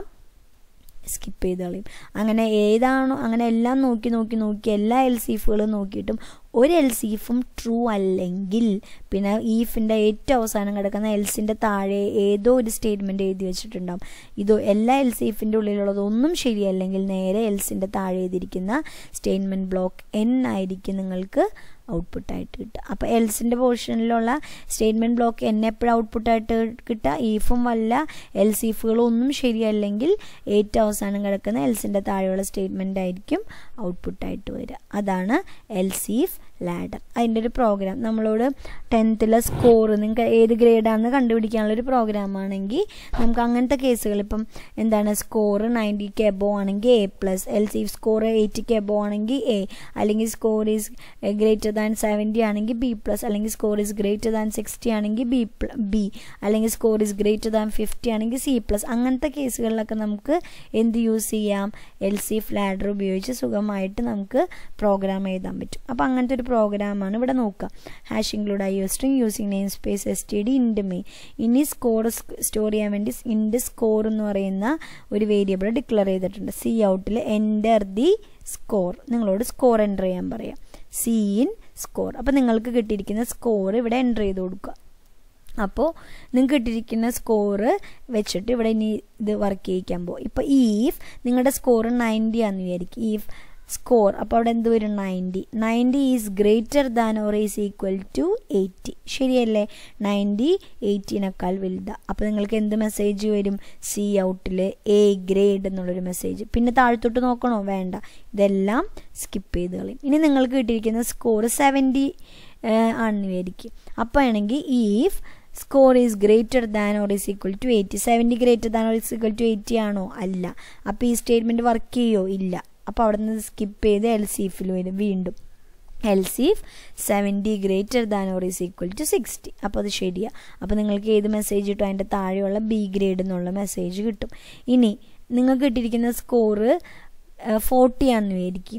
സ്കിപ്പ് ചെയ്ത് കളയും അങ്ങനെ ഏതാണോ അങ്ങനെ എല്ലാം നോക്കി നോക്കി നോക്കി എല്ലാ എൽ സീഫുകളും നോക്കിയിട്ടും ഒരു എൽ സീഫും ട്രൂ അല്ലെങ്കിൽ പിന്നെ ഈഫിൻ്റെ ഏറ്റവും അവസാനം കിടക്കുന്ന എൽസിൻ്റെ താഴെ ഏതോ ഒരു സ്റ്റേറ്റ്മെൻറ്റ് എഴുതി വെച്ചിട്ടുണ്ടാവും ഇത് എല്ലാ എൽ സീഫിൻ്റെ ഉള്ളിലുള്ളതൊന്നും ശരിയല്ലെങ്കിൽ നേരെ എൽസിൻ്റെ താഴെ എഴുതിയിരിക്കുന്ന സ്റ്റേറ്റ്മെൻറ്റ് ബ്ലോക്ക് എൻ ആയിരിക്കും നിങ്ങൾക്ക് ഔട്ട്പുട്ടായിട്ട് കിട്ടുക അപ്പോൾ എൽസിൻ്റെ പോർഷനിലുള്ള സ്റ്റേറ്റ്മെൻറ്റ് ബ്ലോക്ക് എന്നെ എപ്പോഴും ഔട്ട്പുട്ടായിട്ട് കിട്ടുക ഈഫും വല്ല എൽ സീഫുകളും ഒന്നും ശരിയല്ലെങ്കിൽ ഏറ്റവും അവസാനം കിടക്കുന്ന എൽസിൻ്റെ താഴെയുള്ള സ്റ്റേറ്റ്മെൻ്റ് ആയിരിക്കും ഔട്ട്പുട്ടായിട്ട് വരിക അതാണ് എൽ സീഫ് ലാഡർ അതിൻ്റെ ഒരു പ്രോഗ്രാം നമ്മളോട് ടെൻത്തിലെ സ്കോർ നിങ്ങൾക്ക് ഏത് ഗ്രേഡാണെന്ന് കണ്ടുപിടിക്കാനുള്ള ഒരു പ്രോഗ്രാമാണെങ്കിൽ നമുക്ക് അങ്ങനത്തെ കേസുകൾ ഇപ്പം എന്താണ് സ്കോർ നയൻറ്റിക്ക് എബോ ആണെങ്കിൽ A plus else score എയ്റ്റിക്ക് എബോ ആണെങ്കിൽ എ അല്ലെങ്കിൽ score is greater than seventy ആണെങ്കിൽ ബി പ്ലസ് അല്ലെങ്കിൽ score is greater than sixty ആണെങ്കിൽ ബി ബി അല്ലെങ്കിൽ score is greater than fifty ആണെങ്കിൽ സി പ്ലസ് അങ്ങനത്തെ കേസുകളിലൊക്കെ നമുക്ക് എന്ത് യൂസ് ചെയ്യാം എൽ സി ഫ്ലാഡർ ഉപയോഗിച്ച് സുഖമായിട്ട് നമുക്ക് പ്രോഗ്രാം എഴുതാൻ പറ്റും അപ്പോൾ അങ്ങനത്തെ ഒരു പ്രോഗ്രാമാണ് ഇവിടെ നോക്കുക hash include iostream using namespace S T D int മേ ഇനി സ്കോർ സ്റ്റോർ ചെയ്യാൻ വേണ്ടി ഇൻഡ് സ്കോർ എന്ന് പറയുന്ന ഒരു വേരിയബിൾ ഡിക്ലെയർ ചെയ്തിട്ടുണ്ട് സി ഔട്ടിൽ എൻ്റർ ദി സ്കോർ നിങ്ങളോട് സ്കോർ എൻ്റർ ചെയ്യാൻ പറയാം സി ഇൻ സ്കോർ അപ്പോൾ നിങ്ങൾക്ക് കിട്ടിയിരിക്കുന്ന സ്കോർ ഇവിടെ എൻ്റർ ചെയ്ത് കൊടുക്കുക അപ്പോൾ നിങ്ങൾക്ക് കിട്ടിയിരിക്കുന്ന സ്കോറ് വെച്ചിട്ട് ഇവിടെ ഇനി ഇത് വർക്ക് ചെയ്യിക്കാൻ പോകും ഇപ്പോൾ ഈഫ് നിങ്ങളുടെ സ്കോർ നയൻറ്റി ആണെന്ന് വിചാരിക്കും ഈഫ് സ്കോർ അപ്പോൾ അവിടെ എന്ത് വരും ninety ninety is greater than or is equal to eighty ശരിയല്ലേ നയൻറ്റി എയ്റ്റീനേക്കാൾ വലുതാണ് അപ്പോൾ നിങ്ങൾക്ക് എന്ത് മെസ്സേജ് വരും സി ഔട്ടിൽ എ ഗ്രേഡ് എന്നുള്ളൊരു മെസ്സേജ് പിന്നെ താഴത്തോട്ട് നോക്കണോ വേണ്ട ഇതെല്ലാം സ്കിപ്പ് ചെയ്ത് കളയും ഇനി നിങ്ങൾക്ക് കിട്ടിയിരിക്കുന്ന സ്കോർ സെവൻറ്റി ആണെന്ന് വിചാരിക്കും അപ്പോൾ ആണെങ്കിൽ if score is greater than or is equal to eighty seventy greater than or is equal to eighty ആണോ അല്ല അപ്പോൾ ഈ സ്റ്റേറ്റ്മെൻറ്റ് വർക്ക് ചെയ്യോ ഇല്ല അപ്പോൾ അവിടെ നിന്ന് സ്കിപ്പ് ചെയ്ത് എൽ സീഫിൽ വരും വീണ്ടും else if seventy greater than or is equal to sixty അപ്പോൾ അത് ശരിയാണ് അപ്പോൾ നിങ്ങൾക്ക് ഏത് മെസ്സേജ് കിട്ടും അതിൻ്റെ താഴെയുള്ള ബി ഗ്രേഡ് എന്നുള്ള മെസ്സേജ് കിട്ടും ഇനി നിങ്ങൾക്ക് കിട്ടിയിരിക്കുന്ന സ്കോറ് ഫോർട്ടി ആണെന്ന് വിചാരിക്കും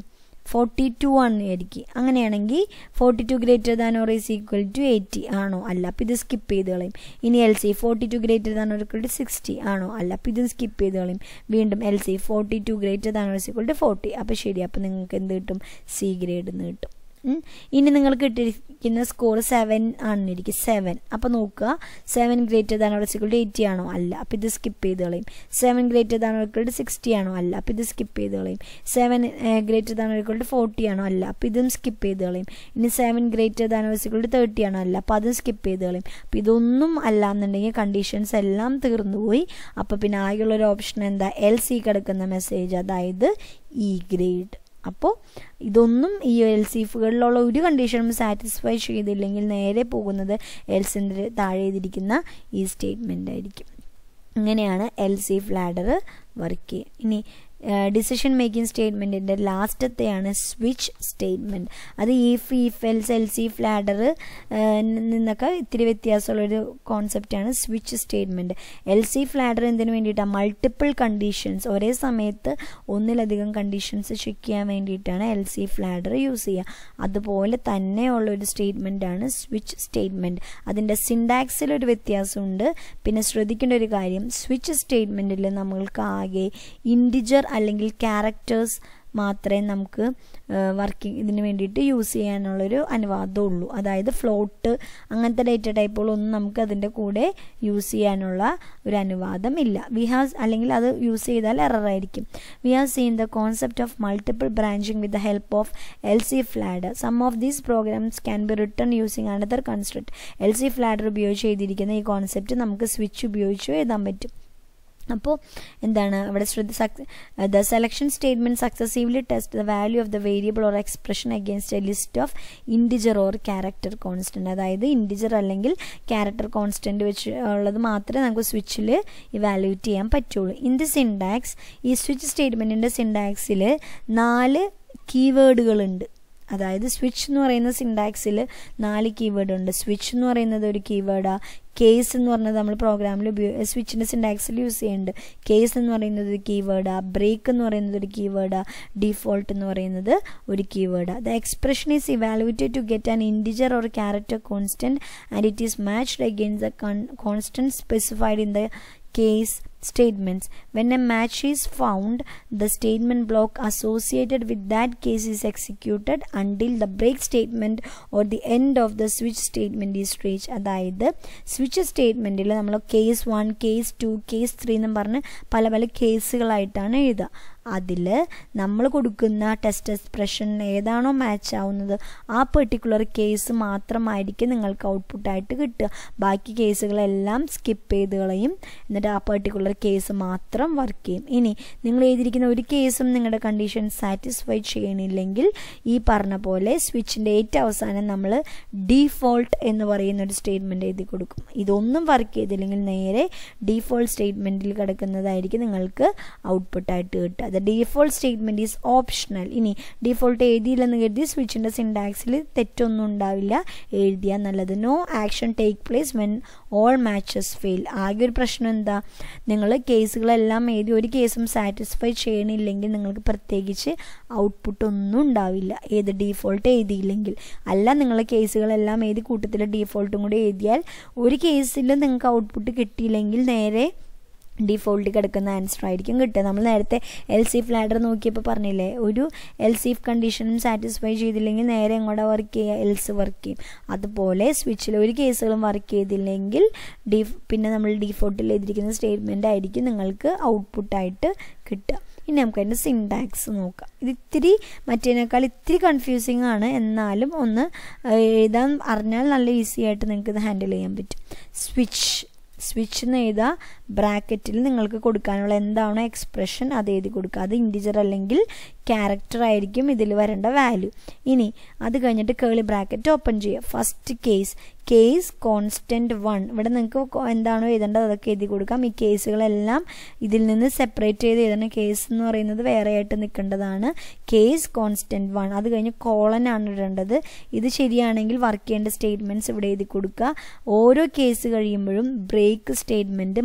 ഫോർട്ടി ടു ആണ് വിചാരിക്കും അങ്ങനെയാണെങ്കിൽ forty two greater than or is equal to eighty ആണോ അല്ല അപ്പോൾ ഇത് സ്കിപ്പ് ചെയ്ത് കളയും ഇനി else forty two greater than or equal to sixty ആണോ അല്ല അപ്പോൾ ഇതും സ്കിപ്പ് ചെയ്ത് കളയും വീണ്ടും else forty two greater than or is equal to forty അപ്പോൾ ശരി അപ്പോൾ നിങ്ങൾക്ക് എന്ത് കിട്ടും സി ഗ്രേഡ് എന്ന് കിട്ടും ഇനി നിങ്ങൾക്ക് കിട്ടിയിരിക്കുന്ന സ്കോർ സെവൻ ആണിരിക്കും സെവൻ അപ്പോൾ നോക്കുക seven greater than or eighty ആണോ അല്ല അപ്പോൾ ഇത് സ്കിപ്പ് ചെയ്ത് കളയും seven greater than or sixty ആണോ അല്ല അപ്പോൾ ഇത് സ്കിപ്പ് ചെയ്ത് കളയും seven greater than or forty ആണോ അല്ല അപ്പോൾ ഇതും സ്കിപ്പ് ചെയ്ത് കളയും ഇനി seven greater than or thirty ആണോ അല്ല അപ്പോൾ അതും സ്കിപ്പ് ചെയ്ത് കളയും അപ്പോൾ ഇതൊന്നും അല്ല എന്നുണ്ടെങ്കിൽ കണ്ടീഷൻസ് എല്ലാം തീർന്നു പോയി അപ്പോൾ പിന്നെ ആകെയുള്ളൊരു ഓപ്ഷൻ എന്താ എൽ സി കിടക്കുന്ന മെസ്സേജ് അതായത് ഇ ഗ്രേഡ് അപ്പോൾ ഇതൊന്നും ഈ എൽ സീഫുകളിലുള്ള ഒരു കണ്ടീഷനും സാറ്റിസ്ഫൈ ചെയ്തില്ലെങ്കിൽ നേരെ പോകുന്നത് എൽസിൻ്റെ താഴെ ചെയ്തിരിക്കുന്ന ഈ സ്റ്റേറ്റ്മെൻ്റ് ആയിരിക്കും ഇങ്ങനെയാണ് എൽ സീഫ് ലാഡർ വർക്ക് ചെയ്യുക ഇനി ഡിസിഷൻ മേക്കിംഗ് സ്റ്റേറ്റ്മെൻറ്റിൻ്റെ ലാസ്റ്റത്തെയാണ് സ്വിച്ച് സ്റ്റേറ്റ്മെൻറ്റ് അത് if if else else if ladder നിന്നൊക്കെ ഇത്തിരി വ്യത്യാസമുള്ളൊരു കോൺസെപ്റ്റാണ് switch statement else if ladder എന്തിനു വേണ്ടിയിട്ടാണ് മൾട്ടിപ്പിൾ കണ്ടീഷൻസ് ഒരേ സമയത്ത് ഒന്നിലധികം കണ്ടീഷൻസ് ചെക്ക് ചെയ്യാൻ വേണ്ടിയിട്ടാണ് എൽ സി ഫ്ലാഡർ യൂസ് ചെയ്യുക അതുപോലെ തന്നെയുള്ള ഒരു സ്റ്റേറ്റ്മെൻറ്റാണ് സ്വിച്ച് സ്റ്റേറ്റ്മെൻറ്റ് അതിൻ്റെ സിൻഡാക്സിലൊരു വ്യത്യാസമുണ്ട് പിന്നെ ശ്രദ്ധിക്കേണ്ട ഒരു കാര്യം സ്വിച്ച് സ്റ്റേറ്റ്മെൻറ്റിൽ നമ്മൾക്ക് ആകെ ഇൻഡിജർ അല്ലെങ്കിൽ ക്യാരക്ടേഴ്സ് മാത്രമേ നമുക്ക് വർക്കിംഗ് ഇതിന് വേണ്ടിയിട്ട് യൂസ് ചെയ്യാനുള്ളൊരു അനുവാദമുള്ളൂ അതായത് ഫ്ലോട്ട് അങ്ങനത്തെ ഡേറ്റ ടൈപ്പുകളൊന്നും നമുക്ക് അതിൻ്റെ കൂടെ യൂസ് ചെയ്യാനുള്ള ഒരു അനുവാദം ഇല്ല വി ഹാവ് അല്ലെങ്കിൽ അത് യൂസ് ചെയ്താൽ എറർ ആയിരിക്കും we have seen the concept of multiple branching with the help of else if ladder some of these programs can be rewritten using another construct else if ladder ഉപയോഗിച്ച് എഴുതിയിരിക്കുന്ന ഈ കോൺസെപ്റ്റ് നമുക്ക് സ്വിച്ച് ഉപയോഗിച്ച് എഴുതാൻ പറ്റും അപ്പോൾ എന്താണ് അവിടെ ശ്രദ്ധ the selection statement successively test the value of the variable or expression against a list of integer or character constant അതായത് ഇൻഡിജർ അല്ലെങ്കിൽ ക്യാരക്ടർ കോൺസ്റ്റൻറ്റ് വെച്ച് ഉള്ളത് മാത്രമേ നമുക്ക് സ്വിച്ചിൽ ഇവാലുവേറ്റ് ചെയ്യാൻ പറ്റുള്ളൂ ഇൻ ദി സിൻഡാക്സ് ഈ സ്വിച്ച് സ്റ്റേറ്റ്മെൻറ്റിൻ്റെ സിൻഡാക്സിൽ നാല് കീവേഡുകളുണ്ട് അതായത് സ്വിച്ച് എന്ന് പറയുന്ന സിൻഡാക്സിൽ നാല് കീവേഡ് ഉണ്ട് സ്വിച്ച് എന്ന് പറയുന്നത് ഒരു കീവേഡാണ് കേസ് എന്ന് പറഞ്ഞത് നമ്മൾ പ്രോഗ്രാമിൽ ഉപയോഗ സ്വിച്ചിൻ്റെ സിൻഡാക്സിൽ യൂസ് ചെയ്യുന്നുണ്ട് കേസ് എന്ന് പറയുന്നത് ഒരു കീവേഡാണ് ബ്രേക്ക് എന്ന് പറയുന്നത് ഒരു കീവേഡാണ് ഡിഫോൾട്ട് എന്ന് പറയുന്നത് ഒരു കീവേഡാണ് the expression is evaluated to get an integer or character constant and it is matched against the constant specified in the case statements. When a match is found, the statement block associated with that case is executed until the break statement or the end of the switch statement is reached. അതായത് സ്വിച്ച് സ്റ്റേറ്റ്മെൻറ്റിൽ നമ്മൾ case one case two case three എന്നും പറഞ്ഞ് പല പല കേസുകളായിട്ടാണ് എഴുതുക അതിൽ നമ്മൾ കൊടുക്കുന്ന ടെസ്റ്റ് എക്സ്പ്രഷൻ ഏതാണോ മാച്ച് ആവുന്നത് ആ പെർട്ടിക്കുലർ കേസ് മാത്രമായിരിക്കും നിങ്ങൾക്ക് ഔട്ട്പുട്ടായിട്ട് കിട്ടുക ബാക്കി കേസുകളെല്ലാം സ്കിപ്പ് ചെയ്ത് കളയും എന്നിട്ട് ആ പെർട്ടിക്കുലർ കേസ് മാത്രം വർക്ക് ചെയ്യും ഇനി നിങ്ങൾ എഴുതിയിരിക്കുന്ന ഒരു കേസും നിങ്ങളുടെ കണ്ടീഷൻ സാറ്റിസ്ഫൈ ചെയ്യണില്ലെങ്കിൽ ഈ പറഞ്ഞ പോലെ സ്വിച്ചിൻ്റെ ഏറ്റവും അവസാനം നമ്മൾ ഡീഫോൾട്ട് എന്ന് പറയുന്ന ഒരു സ്റ്റേറ്റ്മെൻറ്റ് എഴുതി കൊടുക്കും ഇതൊന്നും വർക്ക് ചെയ്തില്ലെങ്കിൽ നേരെ ഡീഫോൾട്ട് സ്റ്റേറ്റ്മെൻറ്റിൽ കിടക്കുന്നതായിരിക്കും നിങ്ങൾക്ക് ഔട്ട്പുട്ടായിട്ട് കിട്ടുക the default statement is optional ഇനി ഡീഫോൾട്ട് എഴുതിയില്ലെന്ന് കരുതി സ്വിച്ചിൻ്റെ സിൻഡാക്സിൽ തെറ്റൊന്നും ഉണ്ടാവില്ല എഴുതിയാൽ നല്ലത് no action take place when all matches fail ആകെ ഒരു പ്രശ്നം എന്താ നിങ്ങൾ കേസുകളെല്ലാം എഴുതി ഒരു കേസും സാറ്റിസ്ഫൈ ചെയ്യണില്ലെങ്കിൽ നിങ്ങൾക്ക് പ്രത്യേകിച്ച് ഔട്ട്പുട്ട് ഒന്നും ഉണ്ടാവില്ല ഏത് ഡീഫോൾട്ട് എഴുതിയില്ലെങ്കിൽ അല്ല നിങ്ങൾ കേസുകളെല്ലാം എഴുതി കൂട്ടത്തിൽ ഡീഫോൾട്ടും കൂടി എഴുതിയാൽ ഒരു കേസിൽ നിങ്ങൾക്ക് ഔട്ട്പുട്ട് കിട്ടിയില്ലെങ്കിൽ നേരെ ഡിഫോൾട്ട് കിടക്കുന്ന ആൻസർ ആയിരിക്കും കിട്ടുക നമ്മൾ നേരത്തെ എൽ സീഫ് ലാഡർ നോക്കിയപ്പോൾ പറഞ്ഞില്ലേ ഒരു എൽ സീഫ് കണ്ടീഷനും സാറ്റിസ്ഫൈ ചെയ്തില്ലെങ്കിൽ നേരെ എങ്ങോട്ടാ വർക്ക് ചെയ്യുക എൽസ് വർക്ക് ചെയ്യും അതുപോലെ സ്വിച്ചിൽ ഒരു കേസുകളും വർക്ക് ചെയ്തില്ലെങ്കിൽ ഡി പിന്നെ നമ്മൾ ഡിഫോൾട്ടിൽ എഴുതിയിരിക്കുന്ന സ്റ്റേറ്റ്മെൻ്റ് ആയിരിക്കും നിങ്ങൾക്ക് ഔട്ട്പുട്ടായിട്ട് കിട്ടുക ഇനി നമുക്ക് അതിൻ്റെ സിൻടാക്സ് നോക്കാം ഇത് ഇത്തിരി മറ്റേനേക്കാൾ ഇത്തിരി കൺഫ്യൂസിങ് ആണ് എന്നാലും ഒന്ന് എഴുതാൻ അറിഞ്ഞാൽ നല്ല ഈസി ആയിട്ട് നിങ്ങൾക്ക് ഇത് ഹാൻഡിൽ ചെയ്യാൻ പറ്റും സ്വിച്ച് സ്വിച്ച് എന്ന് എഴുതുക ബ്രാക്കറ്റിൽ നിങ്ങൾക്ക് കൊടുക്കാനുള്ള എന്താണോ എക്സ്പ്രഷൻ അത് എഴുതി കൊടുക്കുക അത് ഇൻഡിജർ അല്ലെങ്കിൽ ക്യാരക്ടർ ആയിരിക്കും ഇതിൽ വരേണ്ട വാല്യൂ ഇനി അത് കഴിഞ്ഞിട്ട് കേളി ബ്രാക്കറ്റ് ഓപ്പൺ ചെയ്യുക first case case constant one ഇവിടെ നിങ്ങൾക്ക് എന്താണോ എഴുതേണ്ടത് അതൊക്കെ എഴുതി കൊടുക്കാം ഈ കേസുകളെല്ലാം ഇതിൽ നിന്ന് സെപ്പറേറ്റ് ചെയ്ത് എഴുതണം കേസ് എന്ന് പറയുന്നത് വേറെ ആയിട്ട് നിൽക്കേണ്ടതാണ് കേസ് കോൺസ്റ്റൻറ്റ് വൺ അത് കഴിഞ്ഞ് കോളൻ ആണ് ഇടേണ്ടത് ഇത് ശരിയാണെങ്കിൽ വർക്ക് ചെയ്യേണ്ട സ്റ്റേറ്റ്മെൻറ്റ്സ് ഇവിടെ എഴുതി കൊടുക്കുക ഓരോ കേസ് കഴിയുമ്പോഴും ബ്രേക്ക് സ്റ്റേറ്റ്മെൻറ്റ് മസ്റ്റ്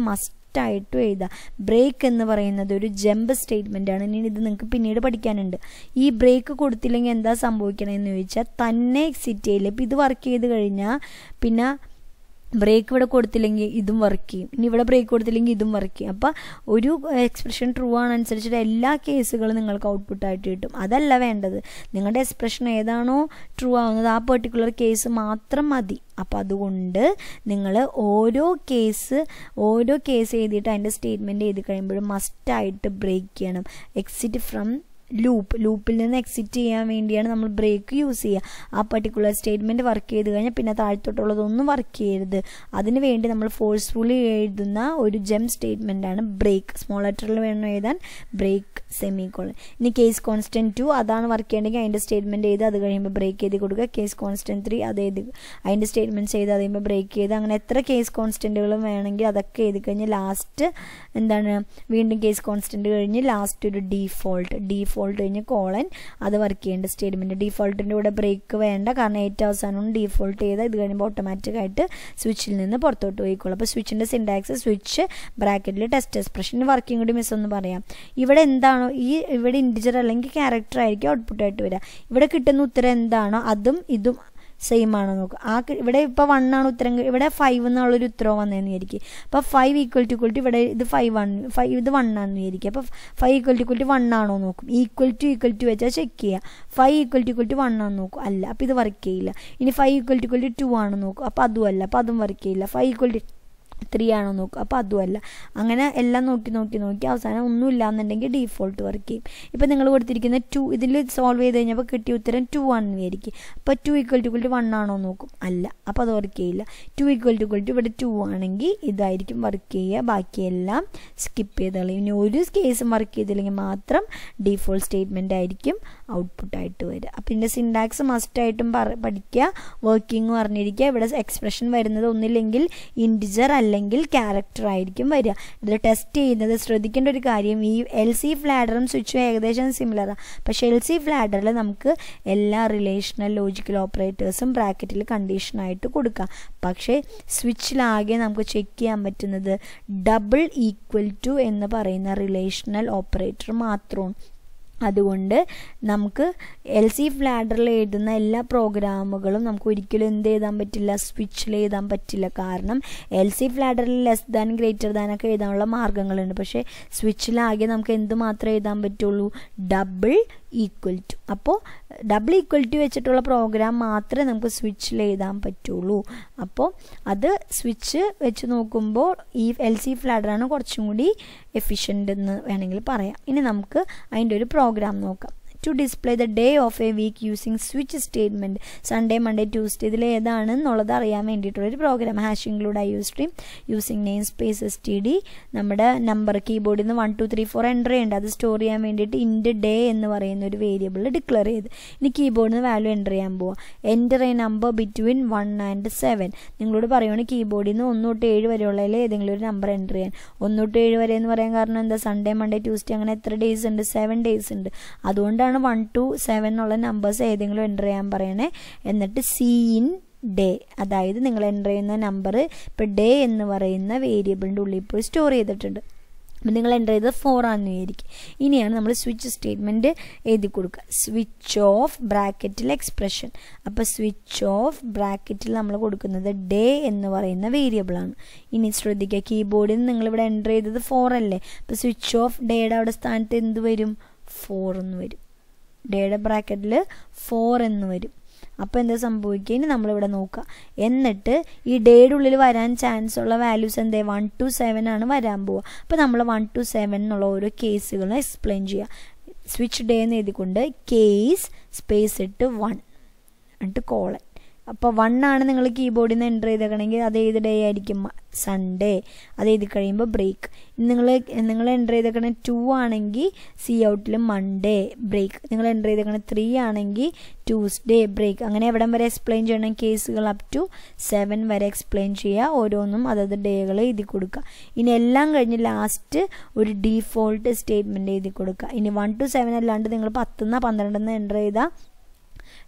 മസ്റ്റായിട്ടും എഴുതുക ബ്രേക്ക് എന്ന് പറയുന്നത് ഒരു ജമ്പ് സ്റ്റേറ്റ്മെൻ്റ് ആണ് ഇനി ഇത് നിങ്ങൾക്ക് പിന്നീട് പഠിക്കാനുണ്ട് ഈ ബ്രേക്ക് കൊടുത്തില്ലെങ്കിൽ എന്താ സംഭവിക്കണമെന്ന് ചോദിച്ചാൽ തന്നെ എക്സിറ്റ് ചെയ്യില്ല ഇപ്പം ഇത് വർക്ക് ചെയ്ത് കഴിഞ്ഞാൽ പിന്നെ ബ്രേക്ക് ഇവിടെ കൊടുത്തില്ലെങ്കിൽ ഇതും വർക്ക് ചെയ്യും ഇനി ഇവിടെ ബ്രേക്ക് കൊടുത്തില്ലെങ്കിൽ ഇതും വർക്ക് ചെയ്യും അപ്പോൾ ഒരു എക്സ്പ്രഷൻ ട്രൂ ആണനുസരിച്ചിട്ട് എല്ലാ കേസുകളും നിങ്ങൾക്ക് ഔട്ട്പുട്ടായിട്ട് കിട്ടും അതല്ല വേണ്ടത് നിങ്ങളുടെ എക്സ്പ്രഷൻ ഏതാണോ ട്രൂ ആവുന്നത് ആ പെർട്ടിക്കുലർ കേസ് മാത്രം മതി അപ്പോൾ അതുകൊണ്ട് നിങ്ങൾ ഓരോ കേസ് ഓരോ കേസ് എഴുതിയിട്ട് അതിൻ്റെ സ്റ്റേറ്റ്മെൻറ്റ് എഴുതി കഴിയുമ്പോഴും മസ്റ്റായിട്ട് ബ്രേക്ക് ചെയ്യണം എക്സിറ്റ് ഫ്രം ലൂപ്പ് ലൂപ്പിൽ നിന്ന് എക്സിറ്റ് ചെയ്യാൻ വേണ്ടിയാണ് നമ്മൾ ബ്രേക്ക് യൂസ് ചെയ്യുക ആ പർട്ടിക്കുലർ സ്റ്റേറ്റ്മെൻറ്റ് വർക്ക് ചെയ്ത് കഴിഞ്ഞാൽ പിന്നെ താഴ്ത്തോട്ടുള്ളതൊന്നും വർക്ക് ചെയ്യരുത് അതിന് വേണ്ടി നമ്മൾ ഫോഴ്സ്ഫുള്ളി എഴുതുന്ന ഒരു ജെം സ്റ്റേറ്റ്മെൻ്റ് ആണ് ബ്രേക്ക് സ്മോൾ ലെറ്ററിൽ വേണം എഴുതാൻ ബ്രേക്ക് സെമി കോളൻ ഇനി കേസ് കോൺസ്റ്റൻറ്റ് ടു അതാണ് വർക്ക് ചെയ്യണമെങ്കിൽ അതിൻ്റെ സ്റ്റേറ്റ്മെൻറ്റ് ചെയ്ത് അത് കഴിയുമ്പോൾ ബ്രേക്ക് ചെയ്ത് കൊടുക്കുക കേസ് കോൺസ്റ്റൻറ്റ് ത്രീ അത് എഴുതി അതിൻ്റെ സ്റ്റേറ്റ്മെൻറ്റ്സ് ചെയ്ത് അത് കഴിയുമ്പോൾ ബ്രേക്ക് ചെയ്ത് അങ്ങനെ എത്ര കേസ് കോൺസ്റ്റൻറ്റുകളും വേണമെങ്കിൽ അതൊക്കെ എഴുതി കഴിഞ്ഞ് ലാസ്റ്റ് എന്താണ് വീണ്ടും കേസ് കോൺസ്റ്റൻറ്റ് കഴിഞ്ഞ് ലാസ്റ്റ് ഒരു ഡീഫോൾട്ട് ഡീഫോൾട്ട് കഴിഞ്ഞ് കോളൻ അത് വർക്ക് ചെയ്യേണ്ട സ്റ്റേറ്റ്മെൻറ്റ് ഡീഫോൾട്ടിൻ്റെ കൂടെ ബ്രേക്ക് വേണ്ട കാരണം ഏറ്റവും അവസാനം ഡീഫോൾട്ട് ചെയ്ത് ഇത് കഴിയുമ്പോൾ ഓട്ടോമാറ്റിക്കായിട്ട് സ്വിച്ചിൽ നിന്ന് പുറത്തോട്ട് പോയിക്കോളും അപ്പോൾ സ്വിച്ചിൻ്റെ സിൻടാക്സ് സ്വിച്ച് ബ്രാക്കറ്റിൽ ടെസ്റ്റ് എക്സ്പ്രഷൻ വർക്കിംഗ് കൂടി മിസ് ഒന്ന് പറയാം ഇവിടെ എന്താണോ ഈ ഇവിടെ ഇൻഡിജർ അല്ലെങ്കിൽ ക്യാരക്ടർ ആയിരിക്കും ഔട്ട്പുട്ടായിട്ട് വരിക ഇവിടെ കിട്ടുന്ന ഉത്തരം എന്താണോ അതും ഇതും സെയിം ആണോ നോക്കുക ആ ഇവിടെ ഇപ്പോൾ വൺ ആണ് ഉത്തരം ഇവിടെ ഫൈവ് എന്നുള്ളൊരു ഉത്തരവ് വന്നതെന്ന് വിചാരിക്കും അപ്പോൾ five equal to equal to ഇവിടെ ഇത് ഫൈവ് ആണ് ഫൈവ് ഇത് വൺ ആണെന്ന് വിചാരിക്കുക അപ്പോൾ five equal to equal to one ആണോ നോക്കും ഈക്വൽ ടു ഈക്വൽ ടു വെച്ചാൽ ചെക്ക് ചെയ്യുക five equal to equal to one ആണെന്ന് നോക്കും അല്ല അപ്പോൾ ഇത് വർക്ക് ചെയ്യില്ല ഇനി five equal to equal to two ആണ് നോക്കും അപ്പോൾ അതും അല്ല അപ്പോൾ അതും വർക്ക് ചെയ്യില്ല ഫൈവ് ഈക്വൽ ടു ത്രീ ആണോ നോക്കുക അപ്പോൾ അതുമല്ല അങ്ങനെ എല്ലാം നോക്കി നോക്കി നോക്കി അവസാനം ഒന്നും ഇല്ലാന്നുണ്ടെങ്കിൽ ഡീഫോൾട്ട് വർക്ക് ചെയ്യും ഇപ്പോൾ നിങ്ങൾ കൊടുത്തിരിക്കുന്ന ടു ഇതിൽ സോൾവ് ചെയ്ത് കഴിഞ്ഞപ്പോൾ കിട്ടിയ ഉത്തരം ടു ആണെന്ന് വിചാരിക്കും അപ്പോൾ two equal to equal to one ആണോ നോക്കും അല്ല അപ്പോൾ അത് വർക്ക് ചെയ്യില്ല two equal to equal to ഇവിടെ ടു ആണെങ്കിൽ ഇതായിരിക്കും വർക്ക് ചെയ്യുക ബാക്കിയെല്ലാം സ്കിപ്പ് ചെയ്ത് കളയും ഇനി ഒരു കേസും വർക്ക് ചെയ്തില്ലെങ്കിൽ മാത്രം ഡീഫോൾട്ട് സ്റ്റേറ്റ്മെൻ്റ് ആയിരിക്കും ഔട്ട്പുട്ടായിട്ട് വരിക അപ്പോൾ ഇതിൻ്റെ സിൻടാക്സ് മസ്റ്റായിട്ടും പഠിക്കുക വർക്കിംഗ് പറഞ്ഞിരിക്കുക ഇവിടെ എക്സ്പ്രഷൻ വരുന്നത് ഒന്നില്ലെങ്കിൽ ഇൻഡിജർ അല്ലെങ്കിൽ ക്യാരക്ടർ ആയിരിക്കും വരിക ഇതിൽ ടെസ്റ്റ് ചെയ്യുന്നത് ശ്രദ്ധിക്കേണ്ട ഒരു കാര്യം ഈ എൽ സി ഫ്ലാഡറും സ്വിച്ചും ഏകദേശം സിമിലറാണ് പക്ഷേ എൽ സി ഫ്ലാഡറിൽ നമുക്ക് എല്ലാ റിലേഷണൽ ലോജിക്കൽ ഓപ്പറേറ്റേഴ്സും ബ്രാക്കറ്റിൽ കണ്ടീഷനായിട്ട് കൊടുക്കാം പക്ഷേ സ്വിച്ചിലാകെ നമുക്ക് ചെക്ക് ചെയ്യാൻ പറ്റുന്നത് ഡബിൾ ഈക്വൽ ടു എന്ന് പറയുന്ന റിലേഷണൽ ഓപ്പറേറ്റർ മാത്രമാണ് അതുകൊണ്ട് നമുക്ക് എൽ സി ഫ്ലാഡറിൽ എഴുതുന്ന എല്ലാ പ്രോഗ്രാമുകളും നമുക്ക് ഒരിക്കലും എന്ത് എഴുതാൻ പറ്റില്ല സ്വിച്ചിൽ എഴുതാൻ പറ്റില്ല കാരണം എൽ സി ഫ്ലാഡറിൽ ലെസ് ദാൻ ഗ്രേറ്റർ ദാൻ ഒക്കെ എഴുതാനുള്ള മാർഗ്ഗങ്ങളുണ്ട് പക്ഷേ സ്വിച്ചിലാകെ നമുക്ക് എന്ത് മാത്രമേ എഴുതാൻ പറ്റുള്ളൂ ഡബിൾ ഈക്വൽ ടു അപ്പോൾ ഡബിൾ ഈക്വൽ ടു വെച്ചിട്ടുള്ള പ്രോഗ്രാം മാത്രമേ നമുക്ക് സ്വിച്ചിൽ എഴുതാൻ പറ്റുള്ളൂ അപ്പോൾ അത് സ്വിച്ച് വെച്ച് നോക്കുമ്പോൾ ഈ എൽ സി ഫ്ലാഡറാണ് കുറച്ചും കൂടി എഫിഷ്യൻ്റ് എന്ന് വേണമെങ്കിൽ പറയാം ഇനി നമുക്ക് അതിൻ്റെ ഒരു പ്രോഗ്രാം നോക്കാം to display the day of a week using switch statement Sunday Monday Tuesday ഇതിൽ ഏതാണെന്നുള്ളത് അറിയാൻ വേണ്ടിയിട്ടുള്ളൊരു program hash include iostream using namespace S T D നമ്മുടെ നമ്പർ കീബോർഡിൽ നിന്ന് one two three four enter ചെയ്യേണ്ട അത് സ്റ്റോർ ചെയ്യാൻ വേണ്ടിയിട്ട് ഇൻഡ് ഡേ എന്ന് പറയുന്ന ഒരു വേരിയബിൾ ഡിക്ലെയർ ചെയ്ത് ഇനി കീബോർഡിൽ നിന്ന് വാല്യൂ എൻ്റർ ചെയ്യാൻ പോവുക enter a number between one and seven നിങ്ങളോട് പറയുകയാണെങ്കിൽ കീബോർഡിൽ നിന്ന് ഒന്ന് തൊട്ട് ഏഴ് വരെയുള്ളതിൽ ഏതെങ്കിലും ഒരു നമ്പർ എൻ്റർ ചെയ്യാൻ ഒന്ന് തൊട്ട് ഏഴ് വരെ എന്ന് പറയാൻ കാരണം എന്താ സൺഡേ മൺഡേ ട്യൂസ്ഡേ അങ്ങനെ എത്ര ഡേയ്സ് ഉണ്ട് സെവൻ ഡേയ്സ് ഉണ്ട് അതുകൊണ്ടാണ് വൺ ടു സെവൻ എന്നുള്ള നമ്പേഴ്സ് ഏതെങ്കിലും എൻ്റർ ചെയ്യാൻ പറയണേ എന്നിട്ട് സി ഇൻ ഡേ അതായത് നിങ്ങൾ എൻ്റർ ചെയ്യുന്ന നമ്പർ ഇപ്പോൾ ഡേ എന്ന് പറയുന്ന വേരിയബിളിൻ്റെ ഉള്ളിൽ പോയി സ്റ്റോർ ചെയ്തിട്ടുണ്ട് അപ്പം നിങ്ങൾ എൻ്റർ ചെയ്തത് ഫോർ ആണെന്ന് വിചാരിക്കും ഇനിയാണ് നമ്മൾ സ്വിച്ച് സ്റ്റേറ്റ്മെൻറ്റ് എഴുതി കൊടുക്കുക സ്വിച്ച് ഓഫ് ബ്രാക്കറ്റിൽ എക്സ്പ്രഷൻ അപ്പോൾ സ്വിച്ച് ഓഫ് ബ്രാക്കറ്റിൽ നമ്മൾ കൊടുക്കുന്നത് ഡേ എന്ന് പറയുന്ന വേരിയബിളാണ് ഇനി ശ്രദ്ധിക്കുക കീബോർഡിൽ നിന്ന് നിങ്ങളിവിടെ എൻ്റർ ചെയ്തത് ഫോർ അല്ലേ അപ്പോൾ സ്വിച്ച് ഓഫ് ഡേയുടെ അവിടെ സ്ഥാനത്ത് എന്ത് വരും ഫോർ എന്ന് വരും ഡേയുടെ ബ്രാക്കറ്റിൽ ഫോർ എന്ന് വരും അപ്പോൾ എന്താ സംഭവിക്കുക ഇനി നമ്മളിവിടെ നോക്കുക എന്നിട്ട് ഈ ഡേയുടെ ഉള്ളിൽ വരാൻ ചാൻസ് ഉള്ള വാല്യൂസ് എന്തേ വൺ ടു സെവൻ ആണ് വരാൻ പോവുക അപ്പോൾ നമ്മൾ വൺ ടു സെവൻ എന്നുള്ള ഓരോ കേസുകളും എക്സ്പ്ലെയിൻ ചെയ്യുക സ്വിച്ച് ഡേ എന്ന് എഴുതിക്കൊണ്ട് കേസ് സ്പേസ് ഇട്ട് വൺ എന്നിട്ട് കോളൻ അപ്പോൾ വൺ ആണ് നിങ്ങൾ കീബോർഡിൽ നിന്ന് എൻ്റർ ചെയ്തേക്കണമെങ്കിൽ അത് ഏത് ഡേ ആയിരിക്കും സൺഡേ അത് എഴുതി കഴിയുമ്പോൾ ബ്രേക്ക് നിങ്ങൾ നിങ്ങൾ എൻ്റർ ചെയ്തേക്കണ ടു ആണെങ്കിൽ സി ഔട്ടിൽ മൺഡേ ബ്രേക്ക് നിങ്ങൾ എൻ്റർ ചെയ്തേക്കണ ത്രീ ആണെങ്കിൽ ട്യൂസ്ഡേ ബ്രേക്ക് അങ്ങനെ എവിടം വരെ എക്സ്പ്ലെയിൻ ചെയ്യണം കേസുകൾ അപ് ടു സെവൻ വരെ എക്സ്പ്ലെയിൻ ചെയ്യുക ഓരോന്നും അതത് ഡേകൾ എഴുതി കൊടുക്കുക ഇനി എല്ലാം കഴിഞ്ഞ് ലാസ്റ്റ് ഒരു ഡീഫോൾട്ട് സ്റ്റേറ്റ്മെൻറ്റ് എഴുതി കൊടുക്കുക ഇനി വൺ ടു സെവൻ അല്ലാണ്ട് നിങ്ങൾ പത്തുനിന്ന് പന്ത്രണ്ടെന്ന് എൻ്റർ ചെയ്താൽ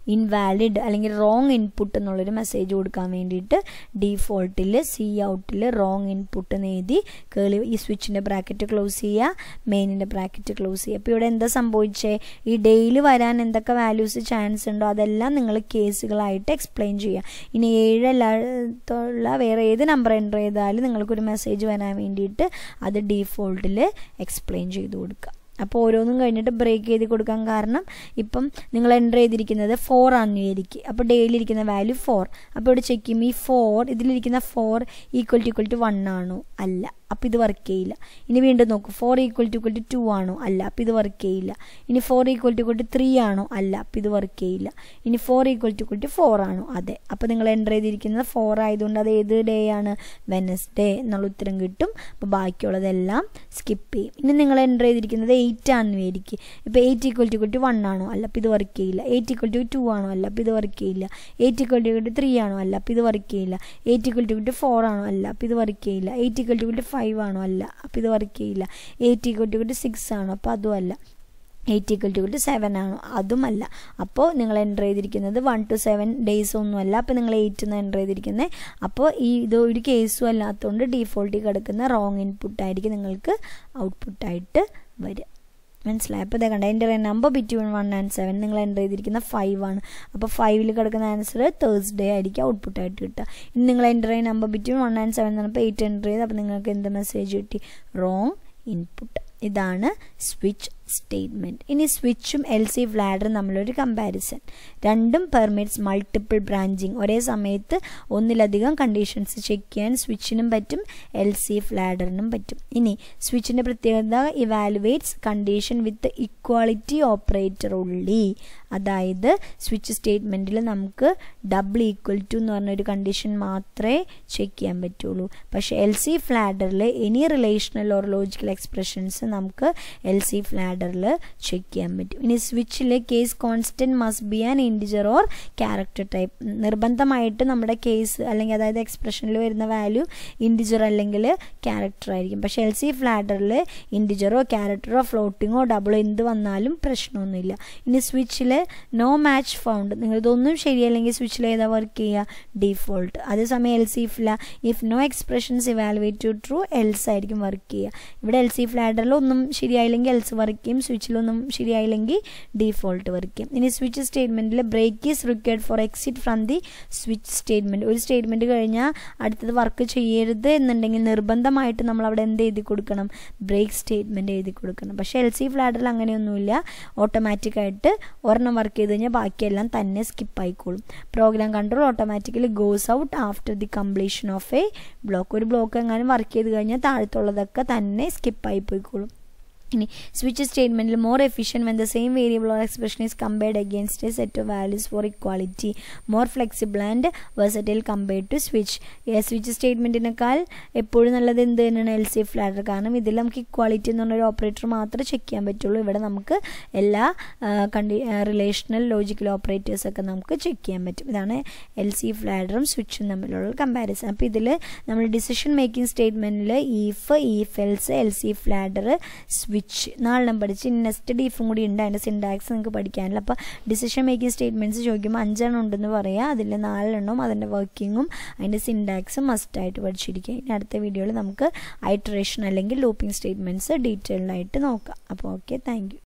ഇൻവാലിഡ് അല്ലെങ്കിൽ റോങ് ഇൻപുട്ട് എന്നുള്ളൊരു മെസ്സേജ് കൊടുക്കാൻ വേണ്ടിയിട്ട് ഡീഫോൾട്ടിൽ സി ഔട്ടിൽ റോങ് ഇൻപുട്ട് എന്ന് എഴുതി കേളി ഈ സ്വിച്ചിൻ്റെ ബ്രാക്കറ്റ് ക്ലോസ് ചെയ്യുക മെയിനിൻ്റെ ബ്രാക്കറ്റ് ക്ലോസ് ചെയ്യുക അപ്പോൾ ഇവിടെ എന്താ സംഭവിച്ചേ ഈ ഡെയിലി വരാൻ എന്തൊക്കെ വാല്യൂസ് ചാൻസ് ഉണ്ടോ അതെല്ലാം നിങ്ങൾ കേസുകളായിട്ട് എക്സ്പ്ലെയിൻ ചെയ്യുക ഇനി ഏഴല്ലാത്തുള്ള വേറെ ഏത് നമ്പർ എൻ്റർ ചെയ്താലും നിങ്ങൾക്കൊരു മെസ്സേജ് വരാൻ വേണ്ടിയിട്ട് അത് ഡീഫോൾട്ടിൽ എക്സ്പ്ലെയിൻ ചെയ്ത് കൊടുക്കുക അപ്പോൾ ഓരോന്നും കഴിഞ്ഞിട്ട് ബ്രേക്ക് ചെയ്ത് കൊടുക്കാൻ കാരണം ഇപ്പം നിങ്ങൾ എൻ്റർ ചെയ്തിരിക്കുന്നത് ഫോർ ആണെന്ന് വിചാരിക്കുക അപ്പോൾ ഡെയിലി ഇരിക്കുന്ന വാല്യൂ ഫോർ അപ്പോൾ ഇവിടെ ചെക്ക് ചെയ്യും ഈ ഫോർ ഇതിലിരിക്കുന്ന four equal to equal to one ആണോ അല്ല അപ്പോൾ ഇത് വർക്ക് ചെയ്യില്ല ഇനി വീണ്ടും നോക്കൂ four equal to equal to two ആണോ അല്ല അപ്പോൾ ഇത് വർക്ക് ചെയ്യില്ല ഇനി four equal to equal to three ആണോ അല്ല അപ്പോൾ ഇത് വർക്ക് ചെയ്യില്ല ഇനി four equal to equal to four ആണോ അതെ അപ്പോൾ നിങ്ങൾ എൻ്റർ ചെയ്തിരിക്കുന്നത് ഫോർ ആയതുകൊണ്ട് അത് ഏത് ഡേ ആണ് വെനസ്ഡേ എന്നുള്ള ഉത്തരം കിട്ടും അപ്പോൾ ബാക്കിയുള്ളതെല്ലാം സ്കിപ്പ് ചെയ്യും ഇനി നിങ്ങൾ എൻ്റർ ചെയ്തിരിക്കുന്നത് എയ്റ്റ് ആണെന്ന് വിചാരിക്കും ഇപ്പോൾ eight equal to equal to one ആണോ അല്ല അപ്പോൾ ഇത് വർക്ക് ചെയ്യില്ല എയ്റ്റ് ഈക്വൽ ടു ടു ആണോ അല്ല അപ്പോൾ ഇത് വർക്ക് ചെയ്യില്ല eight equal to equal to three ആണോ അല്ല അപ്പോൾ ഇത് വർക്ക് ചെയ്യില്ല eight equal to equal to four ആണോ അല്ല അപ്പോൾ ഇത് വർക്ക് ചെയ്യില്ല eight equal to equal to five ആണോ അല്ല അപ്പോൾ ഇത് വർക്ക് ചെയ്യില്ല eight equal to equal to six ആണോ അപ്പോൾ അതും അല്ല eight equal to to seven ആണോ അതുമല്ല അപ്പോൾ നിങ്ങൾ എൻ്റർ ചെയ്തിരിക്കുന്നത് വൺ ടു സെവൻ ഡേയ്സ് ഒന്നുമല്ല അപ്പോൾ നിങ്ങൾ എയ്റ്റ് എന്ന് എൻ്റർ ചെയ്തിരിക്കുന്നത് അപ്പോൾ ഈ ഇത് ഒരു കേസും അല്ലാത്തതുകൊണ്ട് ഡീഫോൾട്ടിൽ കിടക്കുന്ന റോങ് ഇൻപുട്ടായിരിക്കും നിങ്ങൾക്ക് ഔട്ട്പുട്ടായിട്ട് വരിക മനസ്സിലായി അപ്പോൾ ഇതേ കണ്ട എൻ്റെ number between one and seven നിങ്ങൾ എൻ്റർ ചെയ്തിരിക്കുന്ന ഫൈവ് ആണ് അപ്പോൾ ഫൈവിൽ കിടക്കുന്ന ആൻസർ തേഴ്സ്ഡേ ആയിരിക്കും ഔട്ട്പുട്ടായിട്ട് കിട്ടുക ഇനി നിങ്ങൾ എൻ്റർ ചെയ്യുന്ന number between one and seven എന്ന് പറഞ്ഞപ്പോൾ എയ്റ്റ് എൻ്റർ ചെയ്ത് അപ്പോൾ നിങ്ങൾക്ക് എന്ത് മെസ്സേജ് കിട്ടി റോങ് ഇൻപുട്ട് ഇതാണ് സ്വിച്ച് സ്റ്റേറ്റ്മെൻറ്റ് ഇനി സ്വിച്ചും എൽ സി ഫ്ലാഡറും തമ്മിലൊരു കമ്പാരിസൺ രണ്ടും പെർമിറ്റ്സ് മൾട്ടിപ്പിൾ ബ്രാഞ്ചിങ് ഒരേ സമയത്ത് ഒന്നിലധികം കണ്ടീഷൻസ് ചെക്ക് ചെയ്യാൻ സ്വിച്ചിനും പറ്റും എൽ സി ഫ്ലാഡറിനും പറ്റും ഇനി സ്വിച്ചിൻ്റെ പ്രത്യേകത evaluates condition with equality operator only അതായത് സ്വിച്ച് സ്റ്റേറ്റ്മെൻറ്റിൽ നമുക്ക് ഡബിൾ ഈക്വൽ ടു എന്ന് പറഞ്ഞൊരു കണ്ടീഷൻ മാത്രമേ ചെക്ക് ചെയ്യാൻ പറ്റുള്ളൂ പക്ഷേ എൽ സി ഫ്ലാഡറിൽ any relational or logical expressions നമുക്ക് എൽ സി ഫ്ലാഡറിൽ ചെക്ക് ചെയ്യാൻ പറ്റും ഇനി സ്വിച്ചിൽ case constant must be an integer or character type നിർബന്ധമായിട്ട് നമ്മുടെ കേസ് അല്ലെങ്കിൽ അതായത് എക്സ്പ്രഷനിൽ വരുന്ന വാല്യൂ ഇൻഡിജർ അല്ലെങ്കിൽ ക്യാരക്ടർ ആയിരിക്കും പക്ഷേ എൽ സി ഫ്ലാഡറിൽ ഇൻഡിജറോ ക്യാരക്ടറോ ഫ്ലോട്ടിങ്ങോ ഡബിളോ എന്ത് വന്നാലും പ്രശ്നമൊന്നുമില്ല ഇനി സ്വിച്ചിൽ നോ മാച്ച് ഫൗണ്ട് നിങ്ങൾ ഇതൊന്നും ശരിയല്ലെങ്കിൽ സ്വിച്ചിൽ ഏതാ വർക്ക് ചെയ്യുക ഡീഫോൾട്ട് അതേസമയം എൽ സി ഫ്ല if no expressions evaluate to true else ആയിരിക്കും വർക്ക് ചെയ്യുക ഇവിടെ എൽ സി ഫ്ലാഡറിൽ ഒന്നും ശരിയായില്ലെങ്കിൽ എൽസ് വർക്ക് ചെയ്യും സ്വിച്ചിലൊന്നും ശരിയായില്ലെങ്കിൽ ഡീഫോൾട്ട് വർക്ക് ചെയ്യും ഇനി സ്വിച്ച് സ്റ്റേറ്റ്മെൻറ്റിൽ break is required for exit from the switch statement ഒരു സ്റ്റേറ്റ്മെൻറ്റ് കഴിഞ്ഞാൽ അടുത്തത് വർക്ക് ചെയ്യരുത് എന്നുണ്ടെങ്കിൽ നിർബന്ധമായിട്ട് നമ്മൾ അവിടെ എന്ത് എഴുതി കൊടുക്കണം ബ്രേക്ക് സ്റ്റേറ്റ്മെൻറ്റ് എഴുതി കൊടുക്കണം പക്ഷേ എൽ സി ഫ്ലാഡറിൽ അങ്ങനെയൊന്നുമില്ല ഓട്ടോമാറ്റിക്കായിട്ട് ഒരെണ്ണം വർക്ക് ചെയ്ത് കഴിഞ്ഞാൽ ബാക്കിയെല്ലാം തന്നെ സ്കിപ്പ് ആയിക്കോളും program control automatically goes out after the completion of a block ഒരു ബ്ലോക്ക് എങ്ങാനും വർക്ക് ചെയ്ത് കഴിഞ്ഞാൽ താഴത്തുള്ളതൊക്കെ തന്നെ സ്കിപ്പായി പോയിക്കോളും ഇനി സ്വിച്ച് സ്റ്റേറ്റ്മെൻറ്റിൽ more efficient when the same variable or expression is compared against a set of values for equality more flexible and versatile compared to switch switch സ്റ്റേറ്റ്മെൻറ്റിനേക്കാൾ എപ്പോഴും നല്ലത് എന്ത് തന്നെയാണ് എൽ സി എഫ് ലാഡർ കാരണം ഇതിൽ നമുക്ക് ഇക്വാളിറ്റി എന്ന് പറഞ്ഞൊരു ഓപ്പറേറ്റർ മാത്രമേ ചെക്ക് ചെയ്യാൻ പറ്റുള്ളൂ ഇവിടെ നമുക്ക് എല്ലാ കണ്ടി റിലേഷണൽ ലോജിക്കൽ ഓപ്പറേറ്റേഴ്സൊക്കെ നമുക്ക് ചെക്ക് ചെയ്യാൻ പറ്റും ഇതാണ് എൽ സി എഫ് ലാഡറും സ്വിച്ചും തമ്മിലുള്ള കമ്പാരിസൺ അപ്പോൾ ഇതിൽ നമ്മൾ ഡിസിഷൻ മേക്കിംഗ് സ്റ്റേറ്റ്മെൻറ്റിൽ if if else else if ladder switch നാലെണ്ണം പഠിച്ച് നെക്സ്റ്റ് ഡീഫും കൂടി ഉണ്ട് അതിൻ്റെ സിൻഡാക്സ് നിങ്ങൾക്ക് പഠിക്കാനില്ല അപ്പോൾ ഡിസിഷൻ മേക്കിംഗ് സ്റ്റേറ്റ്മെൻറ്റ്സ് ചോദിക്കുമ്പോൾ അഞ്ചെണ്ണം ഉണ്ടെന്ന് പറയാം അതിൽ നാലെണ്ണവും അതിൻ്റെ വർക്കിങ്ങും അതിൻ്റെ സിൻഡാക്സും മസ്റ്റായിട്ട് പഠിച്ചിരിക്കുക ഇനി അടുത്ത വീഡിയോയിൽ നമുക്ക് ഐട്രേഷൻ അല്ലെങ്കിൽ ലൂപ്പിംഗ് സ്റ്റേറ്റ്മെൻറ്റ്സ് ഡീറ്റെയിൽഡായിട്ട് നോക്കാം അപ്പോൾ ഓക്കെ താങ്ക്